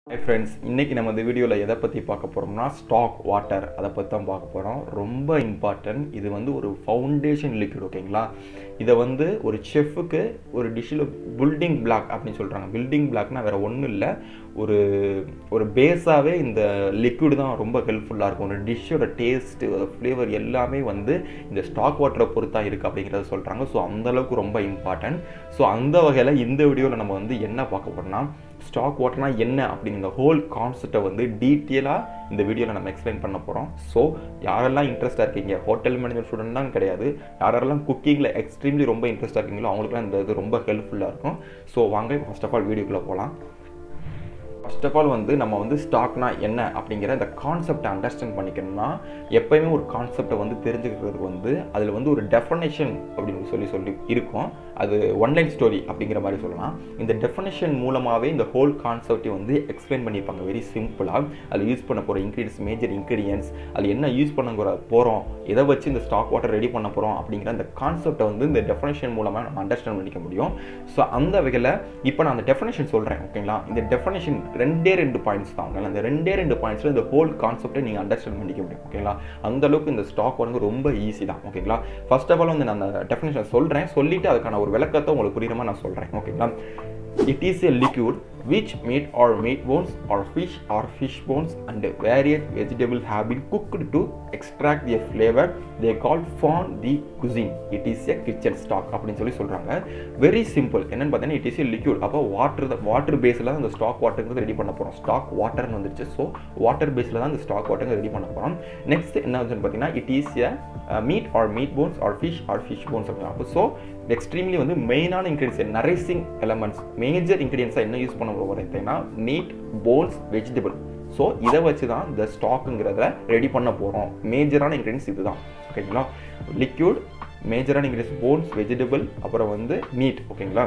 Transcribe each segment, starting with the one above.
Hi friends இன்றைக்கி நம்ம இந்த வீடியோவில் எதை பற்றி பார்க்க போகிறோம்னா ஸ்டாக் வாட்டர் அதை பற்றி தான் பார்க்க போகிறோம் ரொம்ப இம்பார்ட்டன்ட் இது வந்து ஒரு ஃபவுண்டேஷன் லிக்விட் ஓகேங்களா இதை வந்து ஒரு செஃப்புக்கு ஒரு டிஷ்ஷில் பில்டிங் பிளாக் அப்படின்னு சொல்கிறாங்க பில்டிங் பிளாக்னா வேறு ஒன்றும் இல்லை ஒரு ஒரு பேஸாகவே இந்த லிக்விட் தான் ரொம்ப ஹெல்ப்ஃபுல்லாக இருக்கும் ஒரு டிஷ்ஷோட டேஸ்ட்டு ஃப்ளேவர் எல்லாமே வந்து இந்த ஸ்டாக் வாட்டரை பொறுத்தா இருக்குது அப்படிங்கிறத சொல்கிறாங்க ஸோ அந்தளவுக்கு ரொம்ப இம்பார்ட்டன்ட் ஸோ அந்த வகையில் இந்த வீடியோவில் நம்ம வந்து என்ன பார்க்க போகிறோம்னா ஸ்டாக் வாட்டர்னா என்ன அப்படிங்கிற ஹோல் கான்செப்டை வந்து டீட்டெயிலாக இந்த வீடியோவில் நம்ம எக்ஸ்பிளைன் பண்ண போகிறோம் ஸோ யாரெல்லாம் இன்ட்ரெஸ்ட்டாக இருக்கீங்க ஹோட்டல் மேனேஜ்மெண்ட் ஸ்டூடெண்ட் தான் கிடையாது யாரெல்லாம் குக்கிங்கில் எக்ஸ்ட்ரீம்லி ரொம்ப இன்ட்ரெஸ்ட்டாக இருக்கீங்களோ அவங்களுக்குலாம் இந்த இது ரொம்ப ஹெல்ப்ஃபுல்லாக இருக்கும் ஸோ வாங்க ஃபர்ஸ்ட் ஆஃப் ஆல் வீடியோக்குள்ளே போகலாம் ஃபர்ஸ்ட் ஆஃப் ஆல் வந்து நம்ம வந்து ஸ்டாக்னா என்ன அப்படிங்கிற இந்த கான்செப்டை அண்டர்ஸ்டாண்ட் பண்ணிக்கணும்னா எப்பயுமே ஒரு கான்செப்டை வந்து தெரிஞ்சுக்கிறதுக்கு வந்து அதில் வந்து ஒரு டெஃபனேஷன் அப்படின்னு சொல்லி சொல்லி இருக்கும் அது ஒன்லைன் ஸ்டோரி அப்படிங்கிற மாதிரி சொல்லலாம் இந்த டெஃபனேஷன் மூலமாகவே இந்த ஹோல் கான்செப்டை வந்து எக்ஸ்பிளைன் பண்ணியிருப்பாங்க வெரி சிம்பிளாக அதில் யூஸ் பண்ண போகிற இன்க்ரீடியன்ஸ் மேஜர் இன்க்ரீடியன்ஸ் அதில் என்ன யூஸ் பண்ண போகிறோம் எதை வச்சு இந்த ஸ்டாக் வாட்டர் ரெடி பண்ண போகிறோம் அப்படிங்கிற அந்த கான்செப்டை வந்து இந்த டெஃபனேஷன் மூலமாக நம்ம அண்டர்ஸ்டாண்ட் பண்ணிக்க முடியும் ஸோ அந்த வகையில் இப்போ நான் அந்த டெஃபனேஷன் சொல்கிறேன் ஓகேங்களா இந்த டெஃபனேஷன் ரெண்டே ரெண்டு பாயிண்ட்ஸ் தான் ஓகேங்களா அந்த ரெண்டே ரெண்டு பாயிண்ட்ஸில் இந்த ஹோல் கான்செப்டை நீங்கள் அண்டர்ஸ்டாண்ட் பண்ணிக்க முடியும் ஓகேங்களா அந்த அளவுக்கு இந்த ஸ்டாக் வந்து ரொம்ப ஈஸி தான் ஓகேங்களா ஃபர்ஸ்ட் ஆஃப் ஆல் வந்து நான் அந்த டெஃபினேஷன் சொல்கிறேன் சொல்லிட்டு அதுக்கான ஒரு விளக்கத்தை உங்களுக்கு புரியுற மாதிரி நான் சொல்கிறேன் ஓகேங்களா it is a liquid which meat or meat bones or fish or fish bones and various vegetable have been cooked to extract their flavor they call fond the cuisine it is a kitchen stock அப்படின்னு சொல்லி சொல்கிறாங்க very simple என்னன்னு பார்த்தீங்கன்னா it is a liquid அப்போ water water பேஸில் தான் அந்த stock வாட்டருங்கிறது ready பண்ண போகிறோம் ஸ்டாக் வாட்டர்னு வந்துருச்சு ஸோ வாட்டர் பேஸில் தான் இந்த ஸ்டாக் வாட்டர் ரெடி பண்ண போகிறோம் நெக்ஸ்ட் என்ன வந்துன்னு பார்த்தீங்கன்னா it is a meat or meat bones or fish or fish bones அப்படின்னா அப்போ ஸோ எக்ஸ்ட்ரீம்லி வந்து மெயினான இன்க்ரீடியன்ஸ் நரிசிங் எலமெண்ட்ஸ் மேஜர் இன்க்ரீடியன்ஸாக என்ன யூஸ் பண்ண போகிறேன்னா மீட் போன்ஸ் வெஜிடபிள் ஸோ இதை வச்சு தான் இந்த ஸ்டாக்குங்கிறத ரெடி பண்ண போகிறோம் மேஜரான இன்க்ரீடியன்ஸ் இதுதான் ஓகேங்களா லிக்யூட் மேஜரான இன்க்ரீடியன்ஸ் போன்ஸ் வெஜிடபிள் அப்புறம் வந்து மீட் ஓகேங்களா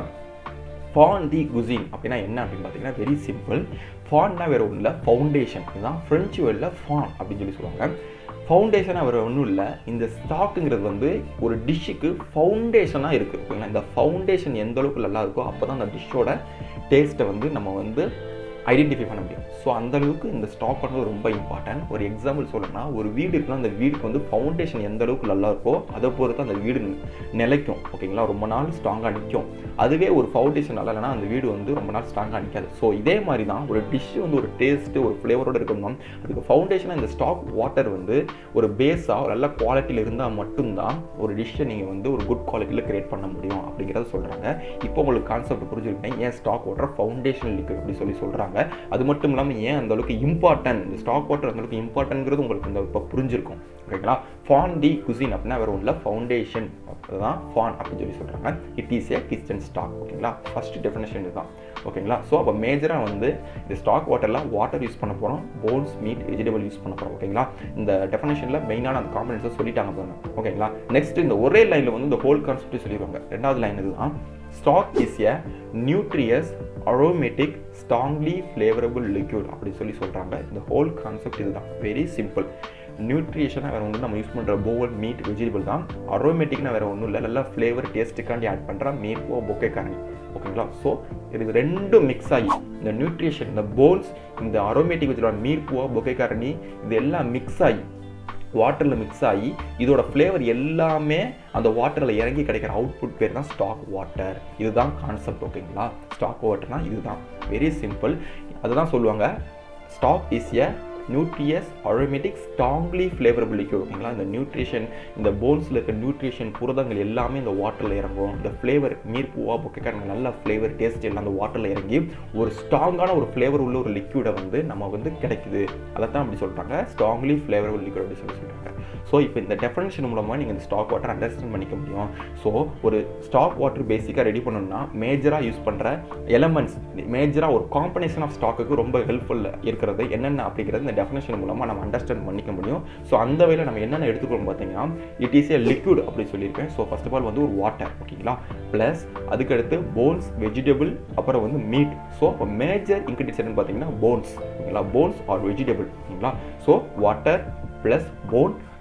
ஃபான் தி குசின் அப்படின்னா என்ன அப்படின்னு பார்த்தீங்கன்னா வெரி சிம்பிள் ஃபான்னா வேறு ஒன்றும் இல்லை ஃபவுண்டேஷன் இதுதான் ஃப்ரெஞ்சு வேர்டில் ஃபான் அப்படின்னு சொல்லி சொல்லுவாங்க ஃபவுண்டேஷனாக வேறு ஒன்றும் இல்லை இந்த ஸ்டாக்குங்கிறது வந்து ஒரு டிஷ்ஷுக்கு ஃபவுண்டேஷனாக இருக்குது ஓகேங்களா இந்த ஃபவுண்டேஷன் எந்த அளவுக்கு நல்லா இருக்கோ அப்போ தான் அந்த டிஷ்ஷோட டேஸ்ட்டை வந்து நம்ம வந்து ஐடென்டிஃபை பண்ண முடியும் ஸோ அந்தளவுக்கு இந்த ஸ்டாக் வந்து ரொம்ப இம்பார்ட்டன்ட் ஒரு எக்ஸாம்பிள் சொல்லணும்னா ஒரு வீடு இருக்குன்னா அந்த வீடுக்கு வந்து ஃபவுண்டேஷன் எந்த அளவுக்கு நல்லா இருக்கோ அதை பொறுத்து அந்த வீடு நிலைக்கும் ஓகேங்களா ரொம்ப நாள் ஸ்ட்ராங்காக நிற்கும் அதுவே ஒரு ஃபவுண்டேஷன் நல்லா இல்லைனா அந்த வீடு வந்து ரொம்ப நாள் ஸ்ட்ராங்காக நிற்காது ஸோ இதே மாதிரி தான் ஒரு டிஷ் வந்து ஒரு டேஸ்ட்டு ஒரு ஃப்ளேவரோடு இருக்கணும் அதுக்கு ஃபவுண்டேஷனாக இந்த ஸ்டாக் வாட்டர் வந்து ஒரு பேஸாக நல்ல குவாலிட்டியில் இருந்தால் மட்டும்தான் ஒரு டிஷ்ஷை நீங்கள் வந்து ஒரு குட் குவாலிட்டியில் கிரியேட் பண்ண முடியும் அப்படிங்கிறத சொல்கிறாங்க இப்போ உங்களுக்கு கான்செப்ட் புரிஞ்சுருக்கேன் ஏன் ஸ்டாக் வாட்டர் ஃபவுண்டேஷன் லிக்விட் அப்படி சொல்லி சொல்கிறாங்க அது மட்டும் இல்லாமல் ஏன் அந்த அளவுக்கு இம்பார்ட்டன்ட் இந்த ஸ்டாக் வாட்டர் அந்த அளவுக்கு இம்பார்ட்டன்ங்கிறது உங்களுக்கு இந்த இப்போ புரிஞ்சிருக்கும் ஓகேங்களா ஃபான் தி குசின் அப்படின்னா வேறு ஒன்றில் ஃபவுண்டேஷன் அதுதான் ஃபான் அப்படின்னு சொல்லி சொல்கிறாங்க it is a kitchen stock ஓகேங்களா ஃபர்ஸ்ட் டெஃபினேஷன் இதுதான் ஓகேங்களா ஸோ அப்போ மேஜராக வந்து இந்த ஸ்டாக் வாட்டரில் வாட்டர் யூஸ் பண்ண போகிறோம் போன்ஸ் மீட் வெஜிடபிள் யூஸ் பண்ண போகிறோம் ஓகேங்களா இந்த டெஃபினேஷனில் மெயினான அந்த காம்பனன்ஸை சொல்லிட்டாங்க பாருங்க ஓகேங்களா நெக்ஸ்ட் இந்த ஒரே லைனில் வந்து இந்த ஹோல் கான்செப்ட் சொல்லிடுவாங்க ரெண்டாவது லைன் இதுதான் stock is a nutritious aromatic strongly flavourable liquid அப்படி சொல்லி சொல்கிறாங்க இந்த ஹோல் கான்செப்ட் இதுதான் வெரி சிம்பிள் நியூட்ரிஷனாக வேறு ஒன்றும் நம்ம யூஸ் பண்ணுற போவல் மீட் வெஜிடபிள் தான் அரோமேட்டிக்னா வேறு ஒன்றும் இல்லை நல்லா ஃப்ளேவர் டேஸ்ட்டுக்காண்டி ஆட் பண்ணுற மீட் ஓ பொக்கே காரணி ஓகேங்களா ஸோ இது ரெண்டும் மிக்ஸ் ஆகி இந்த நியூட்ரிஷன் இந்த போன்ஸ் இந்த அரோமேட்டிக் வெஜிடபிள் மீட் பூவா பொக்கே காரணி இது எல்லாம் மிக்ஸ் ஆகி வாட்டரில் மிக்ஸ் ஆகி இதோட ஃப்ளேவர் எல்லாமே அந்த வாட்டரில் இறங்கி கிடைக்கிற அவுட்புட் பேர் தான் ஸ்டாக் வாட்டர் இதுதான் கான்செப்ட் ஓகேங்களா ஸ்டாக் வாட்டர்னா இதுதான் வெரி சிம்பிள் அதுதான் சொல்லுவாங்க stock is a nutritious aromatic strongly flavourable liquid ஓகேங்களா இந்த நியூட்ரிஷன் இந்த போன்ஸில் இருக்க நியூட்ரிஷன் புரதங்கள் எல்லாமே இந்த வாட்டரில் இறங்கும் இந்த ஃப்ளேவர் நீர் பூவா பொக்கைக்காரங்க நல்ல ஃப்ளேவர் டேஸ்ட் எல்லாம் அந்த வாட்டரில் இறங்கி ஒரு ஸ்ட்ராங்கான ஒரு ஃப்ளேவர் உள்ள ஒரு லிக்யூடை வந்து நம்ம வந்து கிடைக்குது அதை தான் அப்படி சொல்கிறாங்க ஸ்ட்ராங்லி ஃப்ளேவரபிள் லிக்யூட் அப்படி சொல்லி சொல்கிறாங்க ஸோ இப்போ இந்த டெஃபனேஷன் மூலமாக நீங்கள் இந்த ஸ்டாக் வாட்டர் அண்டர்ஸ்டாண்ட் பண்ணிக்க முடியும் ஸோ ஒரு ஸ்டாக் வாட்டர் பேசிக்காக ரெடி பண்ணணும்னா மேஜராக யூஸ் பண்ணுற எலமெண்ட்ஸ் மேஜராக ஒரு காம்பினேஷன் ஆஃப் ஸ்டாக்குக்கு ரொம்ப ஹெல்ப்ஃபுல் இருக்கிறது என்னென்ன அப்படிங்கிறது இந்த டெஃபினேஷன் மூலமாக நம்ம அண்டர்ஸ்டாண்ட் பண்ணிக்க முடியும் ஸோ அந்த வகையில் நம்ம என்னென்ன எடுத்துக்கணும் பார்த்தீங்கன்னா இட் இஸ் ஏ லிக்விட் அப்படி சொல்லியிருக்கேன் ஸோ ஃபர்ஸ்ட் ஆஃப் ஆல் வந்து ஒரு வாட்டர் ஓகேங்களா ப்ளஸ் அதுக்கடுத்து போன்ஸ் வெஜிடபிள் அப்புறம் வந்து மீட் ஸோ இப்போ மேஜர் இன்க்ரீடியன்ஸ் என்னன்னு பார்த்தீங்கன்னா போன்ஸ் ஓகேங்களா போன்ஸ் ஆர் வெஜிடபிள் ஓகேங்களா ஸோ வாட்டர் ப்ளஸ் போன்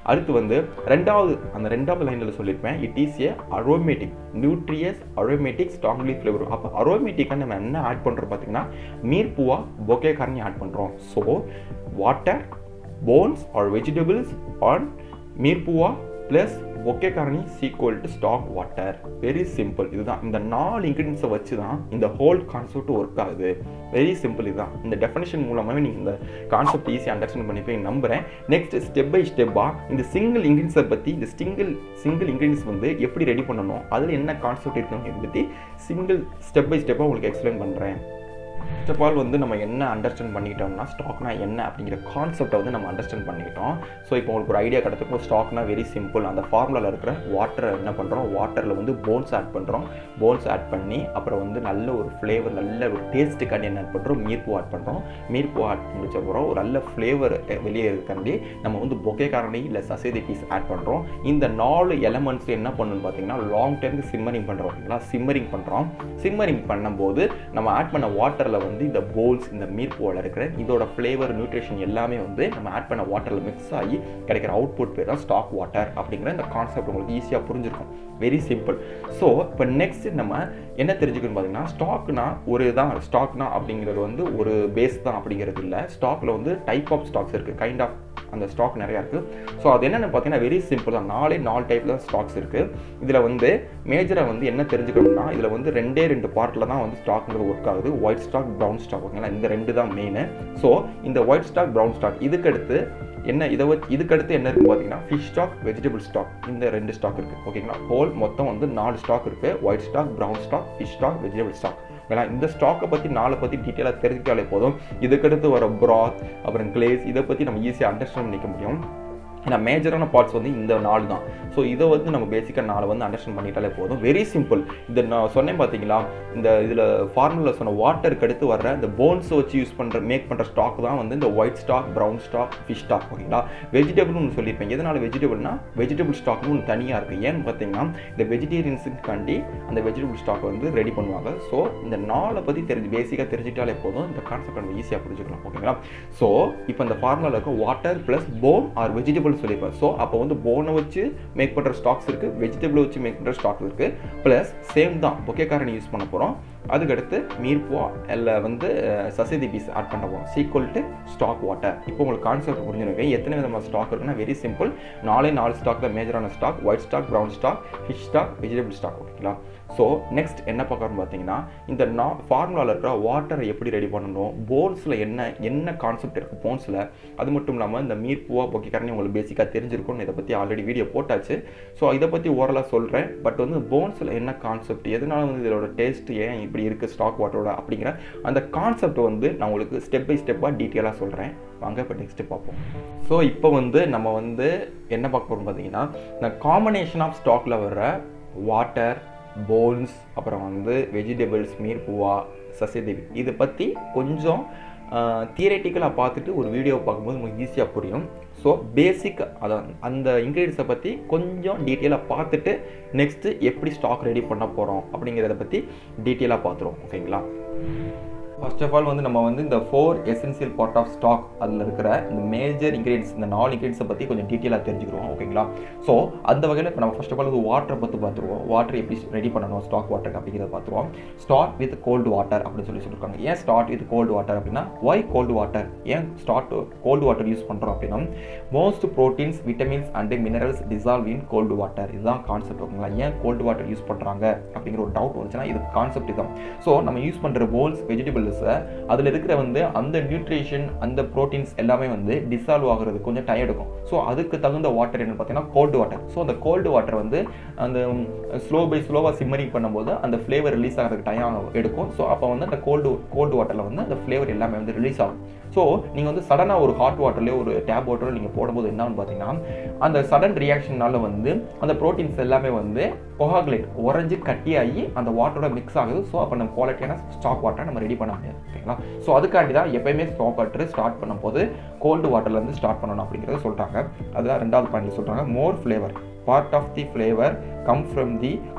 அடுத்து வந்து ரெண்டாவது அந்த ரெண்டாவது லைனில் சொல்லியிருப்பேன் it is a aromatic nutritious aromatic strongly flavour அப்போ அரோமேட்டிக்காக நம்ம என்ன ஆட் பண்ணுறோம் பார்த்தீங்கன்னா மீர்பூவா பொக்கே காரணி ஆட் பண்ணுறோம் so water bones or vegetables on mirepoix plus bouquet garni equal to stock water very simple இதுதான் இந்த நாலு இன்க்ரீடியன்ஸை வச்சு தான் இந்த ஹோல் கான்செப்ட் ஒர்க் ஆகுது வெரி சிம்பிள் இதுதான் இந்த டெஃபினேஷன் மூலமாகவே நீங்கள் இந்த கான்செப்ட் ஈஸியாக அண்டர்ஸ்டாண்ட் பண்ணிப்பேன் நம்புகிறேன் நெக்ஸ்ட் ஸ்டெப் பை ஸ்டெப்பாக இந்த சிங்கிள் இன்க்ரீடியன்ஸை பற்றி இந்த சிங்கிள் சிங்கிள் இன்க்ரீடியன்ஸ் வந்து எப்படி ரெடி பண்ணணும் அதில் என்ன கான்செப்ட் இருக்குன்னு பற்றி சிங்கிள் ஸ்டெப் பை ஸ்டெப்பாக உங்களுக்கு எக்ஸ்பிளைன் பண்ணுறேன் ஃபர்ஸ்ட் ஆஃப் ஆல் வந்து நம்ம என்ன அண்டர்ஸ்டாண்ட் பண்ணிக்கிட்டோம்னா ஸ்டாக்னா என்ன அப்படிங்கிற கான்செப்டை வந்து நம்ம அண்டர்ஸ்டாண்ட் பண்ணிக்கிட்டோம் ஸோ இப்போ உங்களுக்கு ஒரு ஐடியா கிடச்சிருக்கும் ஸ்டாக்னா வெரி சிம்பிள் அந்த ஃபார்முலாவில் இருக்கிற வாட்டரை என்ன பண்ணுறோம் வாட்டரில் வந்து போன்ஸ் ஆட் பண்ணுறோம் போன்ஸ் ஆட் பண்ணி அப்புறம் வந்து நல்ல ஒரு ஃப்ளேவர் நல்ல ஒரு டேஸ்ட்டுக்காண்டி என்ன ஆட் பண்ணுறோம் மீர்பூ ஆட் பண்ணுறோம் மீர்பூ ஆட் முடிச்ச அப்புறம் ஒரு நல்ல ஃப்ளேவர் வெளியே இருக்காண்டி நம்ம வந்து பொக்கே காரணி இல்லை சசேதி பீஸ் ஆட் பண்ணுறோம் இந்த நாலு எலமெண்ட்ஸ் என்ன பண்ணணும்னு பார்த்தீங்கன்னா லாங் டைமுக்கு சிம்மரிங் பண்ணுறோம் ஓகேங்களா சிம்மரிங் பண்ணுறோம் சிம்மரிங் பண்ணும்போது நம்ம ஆட் பண்ண வாட்டரில் வந்து இந்த போல்ஸ் இந்த மீர்பூவில் இருக்கிற இதோட ஃப்ளேவர் நியூட்ரிஷன் எல்லாமே வந்து நம்ம ஆட் பண்ண வாட்டரில் மிக்ஸ் ஆகி கிடைக்கிற அவுட்புட் பேர் தான் ஸ்டாக் வாட்டர் அப்படிங்கிற இந்த கான்செப்ட் உங்களுக்கு ஈஸியாக புரிஞ்சிருக்கும் வெரி சிம்பிள் ஸோ இப்போ நெக்ஸ்ட் நம்ம என்ன தெரிஞ்சுக்கணும் பார்த்தீங்கன்னா ஸ்டாக்னா ஒரு தான் ஸ்டாக்னா அப்படிங்கிறது வந்து ஒரு பேஸ் தான் அப்படிங்கிறது இல்லை ஸ்டாக்கில் வந்து டைப் ஆஃப் ஸ்டாக்ஸ் இருக்குது கைண்ட் ஆஃப் அந்த ஸ்டாக் நிறையா இருக்குது ஸோ அது என்னென்னு பார்த்தீங்கன்னா வெரி சிம்பிள் தான் நாலே நாலு டைப்பில் தான் ஸ்டாக்ஸ் இருக்குது இதில் வந்து மேஜராக வந்து என்ன தெரிஞ்சுக்கணும்னா இதில் வந்து ரெண்டே ரெண்டு பார்ட்டில் தான் வந்து ஸ்டாக்ங்கிறது ஒர்க் ஆகுது ஒயிட் ஸ்டாக் ப்ரௌன் ஸ்டாக் ஓகேங்களா இந்த ரெண்டு தான் மெயின் ஸோ இந்த ஒயிட் ஸ்டாக் ப்ரௌன் ஸ்டாக் இதுக்கடுத்து என்ன இதை வச்சு இதுக்கடுத்து என்ன இருக்குது பார்த்தீங்கன்னா ஃபிஷ் ஸ்டாக் வெஜிடபிள் ஸ்டாக் இந்த ரெண்டு ஸ்டாக் இருக்குது ஓகேங்களா ஹோல் மொத்தம் வந்து நாலு ஸ்டாக் இருக்குது white stock brown stock fish stock vegetable stock ஓகேங்களா இந்த ஸ்டாக்கை பற்றி நாளை பற்றி டீட்டெயிலாக தெரிஞ்சுக்கிட்டாலே போதும் இதுக்கடுத்து வர ப்ராத் அப்புறம் கிளேஸ் இதை பற்றி நம்ம ஈஸியாக அண்டர்ஸ்டாண்ட் பண்ணிக்க முடியும் ஏன்னா மேஜரான பார்ட்ஸ் வந்து இந்த நாலு தான் ஸோ இதை வந்து நம்ம பேசிக்காக நாளை வந்து அண்டர்ஸ்டாண்ட் பண்ணிட்டாலே போதும் வெரி சிம்பிள் இந்த நான் சொன்னேன் பார்த்தீங்களா இந்த இதில் ஃபார்முலா சொன்ன வாட்டருக்கு அடுத்து வர்ற இந்த போன்ஸை வச்சு யூஸ் பண்ணுற மேக் பண்ணுற ஸ்டாக் தான் வந்து இந்த white stock brown stock fish stock ஓகேங்களா வெஜிடபிள்னு ஒன்று சொல்லியிருப்பேன் எதனால் வெஜிடபிள்னா வெஜிடபிள் ஸ்டாக்னு ஒன்று தனியாக இருக்குது ஏன்னு பார்த்தீங்கன்னா இந்த வெஜிடேரியன்ஸுக்காண்டி அந்த வெஜிடபிள் ஸ்டாக் வந்து ரெடி பண்ணுவாங்க ஸோ இந்த நாளை பற்றி தெரிஞ்சு பேசிக்காக தெரிஞ்சிட்டாலே போதும் இந்த கான்செப்ட் நம்ம ஈஸியாக புரிஞ்சுக்கலாம் ஓகேங்களா ஸோ இப்போ இந்த ஃபார்முலாவில் இருக்க water plus bone or vegetable சொல்லியிருப்பேன் ஸோ அப்போ வந்து போனை வச்சு மேக் பண்ணுற ஸ்டாக்ஸ் இருக்குது வெஜிடபிள் வச்சு மேக் பண்ணுற ஸ்டாக்ஸ் இருக்குது ப்ளஸ் சேம் தான் பொக்கே காரணி யூஸ் பண்ண போகிறோம் அதுக்கடுத்து மீர்புவா இல்லை வந்து சசேதி பீஸ் ஆட் பண்ண போகிறோம் சீக்குவல் டு ஸ்டாக் வாட்டர் இப்போ உங்களுக்கு கான்செப்ட் புரிஞ்சுருக்கு எத்தனை விதமான ஸ்டாக் இருக்குன்னா வெரி சிம்பிள் நாலே நாலு ஸ்டாக் தான் மேஜரான stock white stock brown stock fish stock vegetable stock ஓகேங்களா ஸோ நெக்ஸ்ட் என்ன பார்க்குறோம் பார்த்தீங்கன்னா இந்த நா ஃபார்முலாவில் இருக்கிற வாட்டரை எப்படி ரெடி பண்ணணும் போன்ஸில் என்ன என்ன கான்செப்ட் இருக்குது போன்ஸில் அது மட்டும் இல்லாமல் இந்த மீர்பூவா பொக்கிக்காரனே உங்களுக்கு பேசிக்காக தெரிஞ்சிருக்கும் இதை பற்றி ஆல்ரெடி வீடியோ போட்டாச்சு ஸோ இதை பற்றி ஓரலாக சொல்கிறேன் பட் வந்து போன்ஸில் என்ன கான்செப்ட் எதனால வந்து இதோட டேஸ்ட் ஏன் இப்படி இருக்குது ஸ்டாக் வாட்டரோட அப்படிங்கிற அந்த கான்செப்ட் வந்து நான் உங்களுக்கு ஸ்டெப் பை ஸ்டெப்பாக டீட்டெயிலாக சொல்கிறேன் வாங்க இப்போ நெக்ஸ்ட்டு பார்ப்போம் ஸோ இப்போ வந்து நம்ம வந்து என்ன பார்க்க போகிறோம் பார்த்தீங்கன்னா இந்த காம்பினேஷன் ஆஃப் ஸ்டாக்கில் வர்ற வாட்டர் போன்ஸ் அப்புறம் வந்து வெஜிடபிள்ஸ் மீர்பூவா சசிதேவி இதை பற்றி கொஞ்சம் தியரட்டிக்கலாக பார்த்துட்டு ஒரு வீடியோ பார்க்கும்போது உங்களுக்கு ஈஸியாக புரியும் ஸோ பேசிக் அதான் அந்த இன்க்ரீடியன்ஸை பற்றி கொஞ்சம் டீட்டெயிலாக பார்த்துட்டு நெக்ஸ்ட்டு எப்படி ஸ்டாக் ரெடி பண்ண போகிறோம் அப்படிங்கிறத பற்றி டீட்டெயிலாக பார்த்துருவோம் ஓகேங்களா ஃபர்ஸ்ட் ஆஃப் ஆல் வந்து நம்ம வந்து இந்த four essential part of stock அதில் இருக்கிற இந்த மேஜர் இன்க்ரீடியன்ஸ் இந்த நாலு இன்க்ரீடியன்ஸை பற்றி கொஞ்சம் டீட்டெயிலாக தெரிஞ்சுக்கிறோம் ஓகேங்களா ஸோ அந்த வகையில் இப்போ நம்ம ஃபர்ஸ்ட் ஆஃப் ஆல் வந்து வாட்டரை பற்றி பார்த்துருவோம் வாட்டர் எப்படி ரெடி பண்ணணும் ஸ்டாக் வாட்டர் அப்படிங்கிறத பார்த்துருவோம் ஸ்டார்ட் வித் கோல்டு வாட்டர் அப்படின்னு சொல்லி சொல்லியிருக்காங்க ஏன் ஸ்டார்ட் வித் கோல்டு வாட்டர் அப்படின்னா ஒய் கோல்டு வாட்டர் ஏன் ஸ்டார்ட் கோல்டு வாட்டர் யூஸ் பண்ணுறோம் அப்படின்னா most proteins vitamins and minerals dissolve in cold water இதுதான் கான்செப்ட் ஓகேங்களா ஏன் கோல்டு வாட்டர் யூஸ் பண்ணுறாங்க அப்படிங்கிற ஒரு டவுட் வந்துச்சுன்னா இது கான்செப்ட் தான் ஸோ நம்ம யூஸ் பண்ணுற போல்ஸ் வெஜிடபிள்ஸை அதில் இருக்கிற வந்து அந்த நியூட்ரிஷன் அந்த ப்ரோட்டீன்ஸ் எல்லாமே வந்து டிசால்வ் ஆகுறது கொஞ்சம் டைம் எடுக்கும் ஸோ அதுக்கு தகுந்த வாட்டர் என்னன்னு பார்த்தீங்கன்னா கோல்டு வாட்டர் ஸோ அந்த கோல்டு வாட்டர் வந்து அந்த ஸ்லோ பை ஸ்லோவாக சிம்மரிங் பண்ணும்போது அந்த ஃப்ளேவர் ரிலீஸ் ஆகிறதுக்கு டைம் எடுக்கும் ஸோ அப்போ வந்து அந்த கோல்டு கோல்டு வாட்டரில் வந்து அந்த ஃப்ளேவர் எல்லாமே வந்து ரிலீஸ் ஆகும் ஸோ நீங்கள் வந்து சடனாக ஒரு ஹாட் வாட்டர்லேயோ ஒரு டேப் வாட்டரோ நீங்கள் போடும்போது என்னன்னு பார்த்தீங்கன்னா அந்த சடன் ரியாக்ஷனால வந்து அந்த ப்ரோட்டீன்ஸ் எல்லாமே வந்து கொஹாகுலேட் உறைஞ்சி கட்டியாகி அந்த வாட்டரோட மிக்ஸ் ஆகுது ஸோ அப்போ நம்ம குவாலிட்டியான ஸ்டாக் வாட்டரை நம்ம ரெடி பண்ண முடியாது ஓகேங்களா ஸோ அதுக்காண்டி தான் எப்பயுமே ஸ்டாக் வாட்டர் ஸ்டார்ட் பண்ணும்போது கோல்டு வாட்டர்லேருந்து ஸ்டார்ட் பண்ணணும் அப்படிங்கிறத சொல்கிறாங்க அதுதான் ரெண்டாவது பாயிண்ட் சொல்கிறாங்க more flavour part of the flavour come from the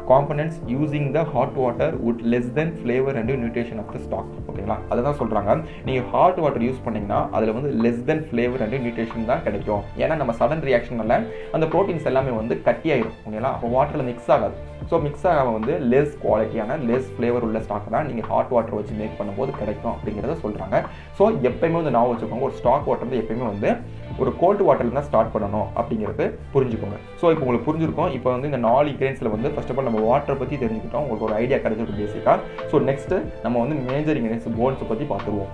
components using the hot water would less than flavour and nutrition of the stock ஓகேங்களா அதை தான் சொல்கிறாங்க நீங்கள் ஹாட் வாட்டர் யூஸ் பண்ணிங்கன்னா அதில் வந்து less then flavour and nutrition தான் கிடைக்கும் ஏன்னா நம்ம சடன் ரியாக்ஷனால அந்த ப்ரோட்டீன்ஸ் எல்லாமே வந்து கட்டியாயிரும் ஓகேங்களா அப்போ வாட்டரில் மிக்ஸ் ஆகாது ஸோ மிக்ஸ் ஆகாம வந்து லெஸ் குவாலிட்டியான லெஸ் ஃப்ளேவர் உள்ள ஸ்டாக் தான் நீங்கள் ஹாட் வாட்டர் வச்சு மேக் பண்ணும்போது கிடைக்கும் அப்படிங்கிறத சொல்கிறாங்க ஸோ எப்பயுமே வந்து நான் வச்சுக்கோங்க ஒரு ஸ்டாக் வாட்டர் வந்து எப்பயுமே வந்து ஒரு கோல்டு வாட்டர்ல தான் ஸ்டார்ட் பண்ணணும் அப்படிங்கிறது புரிஞ்சுக்கோங்க ஸோ இப்போ உங்களுக்கு புரிஞ்சிருக்கும் இப்போ வந்து இந்த நாலு இன்கிரியன்ஸில் வந்து ஃபர்ஸ்ட் ஆஃப் ஆல் நம்ம வாட்டரை பற்றி தெரிஞ்சுக்கிட்டோம் உங்களுக்கு ஒரு ஐடியா கிடைச்சிருக்கு பேசிக்காக ஸோ நெக்ஸ்ட் நம்ம வந்து மேஜர் இன்கிரியன்ஸ் போன்ஸை பற்றி பார்த்துருவோம்